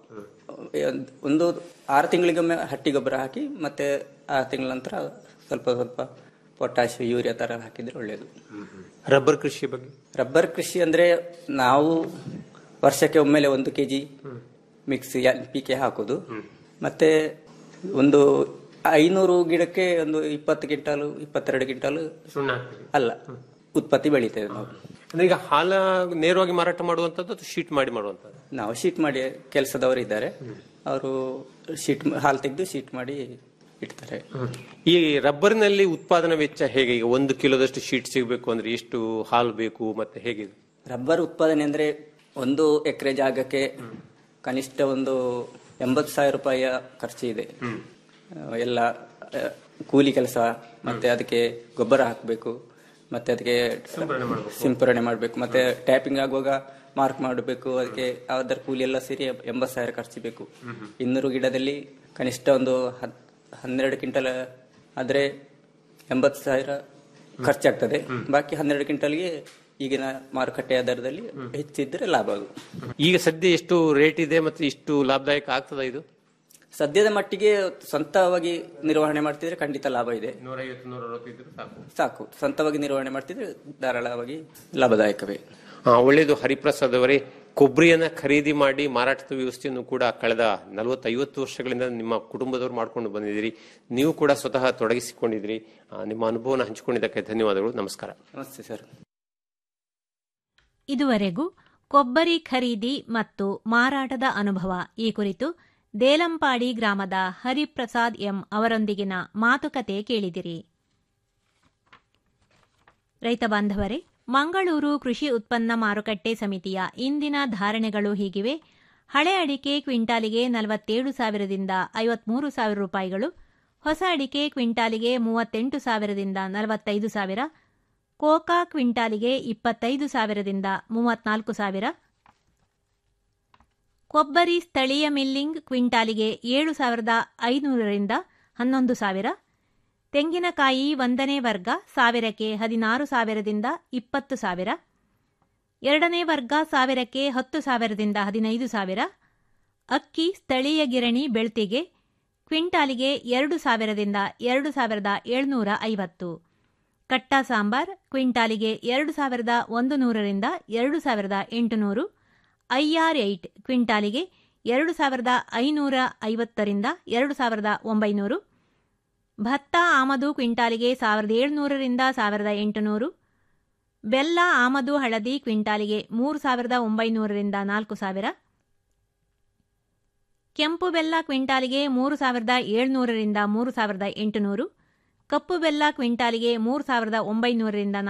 ಒಂದು ಆರು ತಿಂಗಳಿಗೊಮ್ಮೆ ಹಟ್ಟಿ ಗೊಬ್ಬರ ಹಾಕಿ ಮತ್ತೆ ಆರು ತಿಂಗಳ ನಂತರ ಸ್ವಲ್ಪ ಸ್ವಲ್ಪ ಪೊಟ್ಯಾಶ್ ಯೂರಿಯಾ ತರ ಹಾಕಿದ್ರೆ ಒಳ್ಳೇದು ರಬ್ಬರ್ ಕೃಷಿ ಬಗ್ಗೆ ರಬ್ಬರ್ ಕೃಷಿ ಅಂದ್ರೆ ನಾವು ವರ್ಷಕ್ಕೆ ಒಮ್ಮೆಲೆ ಒಂದು ಕೆಜಿ ಮಿಕ್ಸ್ ಪಿ ಕೆ ಹಾಕುದು ಮತ್ತೆ ಒಂದು ಐನೂರು ಗಿಡಕ್ಕೆ ಒಂದು ಇಪ್ಪತ್ತು ಕ್ವಿಂಟಾಲು ಇಪ್ಪತ್ತೆರಡು ಕ್ವಿಂಟಾಲು ಅಲ್ಲ ಉತ್ಪತ್ತಿ ಬೆಳಿತೇವೆ ನಾವು ಅಂದ್ರೆ ಈಗ ಹಾಲ ನೇರವಾಗಿ ಮಾರಾಟ ಮಾಡುವಂತದ್ದು ಅಥವಾ ಶೀಟ್ ಮಾಡಿ ಮಾಡುವಂತದ್ದು ನಾವು ಶೀಟ್ ಮಾಡಿ ಕೆಲಸದವರು ಇದ್ದಾರೆ ಅವರು ಶೀಟ್ ಹಾಲು ತೆಗೆದು ಶೀಟ್ ಮಾಡಿ ಇಡ್ತಾರೆ ಈ ರಬ್ಬರ್ನಲ್ಲಿ ಉತ್ಪಾದನಾ ವೆಚ್ಚ ಹೇಗೆ ಈಗ ಒಂದು ಕಿಲೋದಷ್ಟು ಶೀಟ್ ಸಿಗಬೇಕು ಅಂದ್ರೆ ಎಷ್ಟು ಹಾಲು ಬೇಕು ಮತ್ತೆ ಹೇಗೆ ರಬ್ಬರ್ ಉತ್ಪಾದನೆ ಅಂದ್ರೆ ಒಂದು ಎಕರೆ ಜಾಗಕ್ಕೆ ಕನಿಷ್ಠ ಒಂದು ಎಂಬತ್ತು ಸಾವಿರ ರೂಪಾಯಿಯ ಖರ್ಚು ಇದೆ ಆ, ಎಲ್ಲ ಆ, ಕೂಲಿ ಕೆಲಸ ಮತ್ತೆ ಅದಕ್ಕೆ ಗೊಬ್ಬರ ಹಾಕಬೇಕು ಮತ್ತೆ ಅದಕ್ಕೆ ಸಿಂಪರಣೆ ಮಾಡಬೇಕು ಮತ್ತೆ ಟ್ಯಾಪಿಂಗ್ ಆಗುವಾಗ ಮಾರ್ಕ್ ಮಾಡಬೇಕು ಅದಕ್ಕೆ ಅದರ ಕೂಲಿ ಎಲ್ಲ ಸೇರಿ ಎಂಬತ್ತು ಸಾವಿರ ಖರ್ಚು ಬೇಕು ಇನ್ನೂರು ಗಿಡದಲ್ಲಿ ಕನಿಷ್ಠ ಒಂದು ಹತ್- ಹನ್ನೆರಡು ಕ್ವಿಂಟಲ್ ಆದ್ರೆ ಎಂಬತ್ತು ಸಾವಿರ ಖರ್ಚಾಗ್ತದೆ ಬಾಕಿ ಹನ್ನೆರಡು ಕ್ವಿಂಟಲ್ಗೆ ಈಗಿನ ಮಾರುಕಟ್ಟೆಯ ದರದಲ್ಲಿ ಹೆಚ್ಚಿದ್ರೆ ಲಾಭ ಅದು ಈಗ ಸದ್ಯ ಎಷ್ಟು ರೇಟ್ ಇದೆ ಮತ್ತೆ ಇಷ್ಟು ಲಾಭದಾಯಕ ಆಗ್ತದ ಇದು ಸದ್ಯದ ಮಟ್ಟಿಗೆ ಸ್ವಂತವಾಗಿ ನಿರ್ವಹಣೆ ಮಾಡ್ತಿದ್ರೆ ಖಂಡಿತ ಲಾಭ ಇದೆ ನೂರೈವತ್ತು ನೂರ ಅರವತ್ತಿದ್ರೆ ಸಾಕು ಸಾಕು ಸ್ವಂತವಾಗಿ ನಿರ್ವಹಣೆ ಮಾಡ್ತಿದ್ರೆ ಧಾರಾಳವಾಗಿ ಲಾಭದಾಯಕವೇ ಹಾ ಒಳ್ಳೇದು ಹರಿಪ್ರಸಾದ್ ಅವರೇ ಕೊಬ್ಬರಿಯನ್ನ ಖರೀದಿ ಮಾಡಿ ಮಾರಾಟದ ವ್ಯವಸ್ಥೆಯನ್ನು ಕೂಡ ಕಳೆದ ನಲವತ್ತೈವತ್ತು ವರ್ಷಗಳಿಂದ ನಿಮ್ಮ ಕುಟುಂಬದವರು ಮಾಡ್ಕೊಂಡು ಬಂದಿದ್ದೀರಿ ನೀವು ಕೂಡ ಸ್ವತಃ ತೊಡಗಿಸಿಕೊಂಡಿದ್ದೀರಿ ಆ, ನಿಮ್ಮ ಅನುಭವನ ಹಂಚಿಕೊಂಡಿದ್ದಕ್ಕೆ ಧನ್ಯವಾದಗಳು ನಮಸ್ಕಾರ ನಮಸ್ತೆ ಸರ್ ಇದುವರೆಗೂ ಕೊಬ್ಬರಿ ಖರೀದಿ ಮತ್ತು ಮಾರಾಟದ ಅನುಭವ ಈ ಕುರಿತು ದೇಲಂಪಾಡಿ ಗ್ರಾಮದ ಹರಿಪ್ರಸಾದ್ ಎಂ ಅವರೊಂದಿಗಿನ ಮಾತುಕತೆ ಕೇಳಿದಿರಿ ರೈತ ಬಾಂಧವರೇ ಮಂಗಳೂರು ಕೃಷಿ ಉತ್ಪನ್ನ ಮಾರುಕಟ್ಟೆ ಸಮಿತಿಯ ಇಂದಿನ ಧಾರಣೆಗಳು ಹೀಗಿವೆ ಹಳೆ ಅಡಿಕೆ ಕ್ವಿಂಟಾಲಿಗೆ ನಲವತ್ತೇಳು ಸಾವಿರದಿಂದ ಐವತ್ಮೂರು ಸಾವಿರ ರೂಪಾಯಿಗಳು ಹೊಸ ಅಡಿಕೆ ಕ್ವಿಂಟಾಲಿಗೆ ಮೂವತ್ತೆಂಟು ಸಾವಿರದಿಂದ ನಲವತ್ತೈದು ಸಾವಿರ ಕೋಕಾ ಕ್ವಿಂಟಾಲಿಗೆ ಇಪ್ಪತ್ತೈದು ಸಾವಿರದಿಂದ ಮೂವತ್ನಾಲ್ಕು ಸಾವಿರ ಕೊಬ್ಬರಿ ಸ್ಥಳೀಯ ಮಿಲ್ಲಿಂಗ್ ಕ್ವಿಂಟಾಲಿಗೆ ಏಳು ಸಾವಿರದ ಐನೂರರಿಂದ ಹನ್ನೊಂದು ಸಾವಿರ ತೆಂಗಿನಕಾಯಿ ಒಂದನೇ ವರ್ಗ ಸಾವಿರಕ್ಕೆ ಹದಿನಾರು ಸಾವಿರದಿಂದ ಇಪ್ಪತ್ತು ಸಾವಿರ ಎರಡನೇ ವರ್ಗ ಸಾವಿರಕ್ಕೆ ಹತ್ತು ಸಾವಿರದಿಂದ ಹದಿನೈದು ಸಾವಿರ ಅಕ್ಕಿ ಸ್ಥಳೀಯ ಗಿರಣಿ ಬೆಳ್ತಿಗೆ ಕ್ವಿಂಟಾಲಿಗೆ ಎರಡು ಸಾವಿರದಿಂದ ಎರಡು ಸಾವಿರದ ಏಳ್ನೂರ ಐವತ್ತು ಕಟ್ಟ ಸಾಂಬಾರ್ ಕ್ವಿಂಟಾಲಿಗೆ ಎರಡು ಸಾವಿರದ ಒಂದು ನೂರರಿಂದ ಎರಡು ಸಾವಿರದ ಎಂಟುನೂರು ಐಆರ್ ಏಟ್ ಕ್ವಿಂಟಾಲಿಗೆ ಎರಡು ಸಾವಿರದ ಐನೂರ ಐವತ್ತರಿಂದ ಎರಡು ಸಾವಿರದ ಒಂಬೈನೂರು ಭತ್ತ ಆಮದು ಕ್ವಿಂಟಾಲಿಗೆ ಸಾವಿರದ ಏಳುನೂರರಿಂದ ಸಾವಿರದ ಎಂಟುನೂರು ಬೆಲ್ಲ ಆಮದು ಹಳದಿ ಕ್ವಿಂಟಾಲಿಗೆ ಮೂರು ಸಾವಿರದ ಒಂಬೈನೂರರಿಂದ ನಾಲ್ಕು ಸಾವಿರ ಕೆಂಪು ಬೆಲ್ಲ ಕ್ವಿಂಟಾಲಿಗೆ ಮೂರು ಸಾವಿರದ ಏಳುನೂರರಿಂದ ಮೂರು ಸಾವಿರದ ಎಂಟುನೂರು ಕಪ್ಪು ಬೆಲ್ಲ ಕ್ವಿಂಟಾಲಿಗೆ ಮೂರು ಸಾವಿರದ ಒಂಬೈನೂರರಿಂದ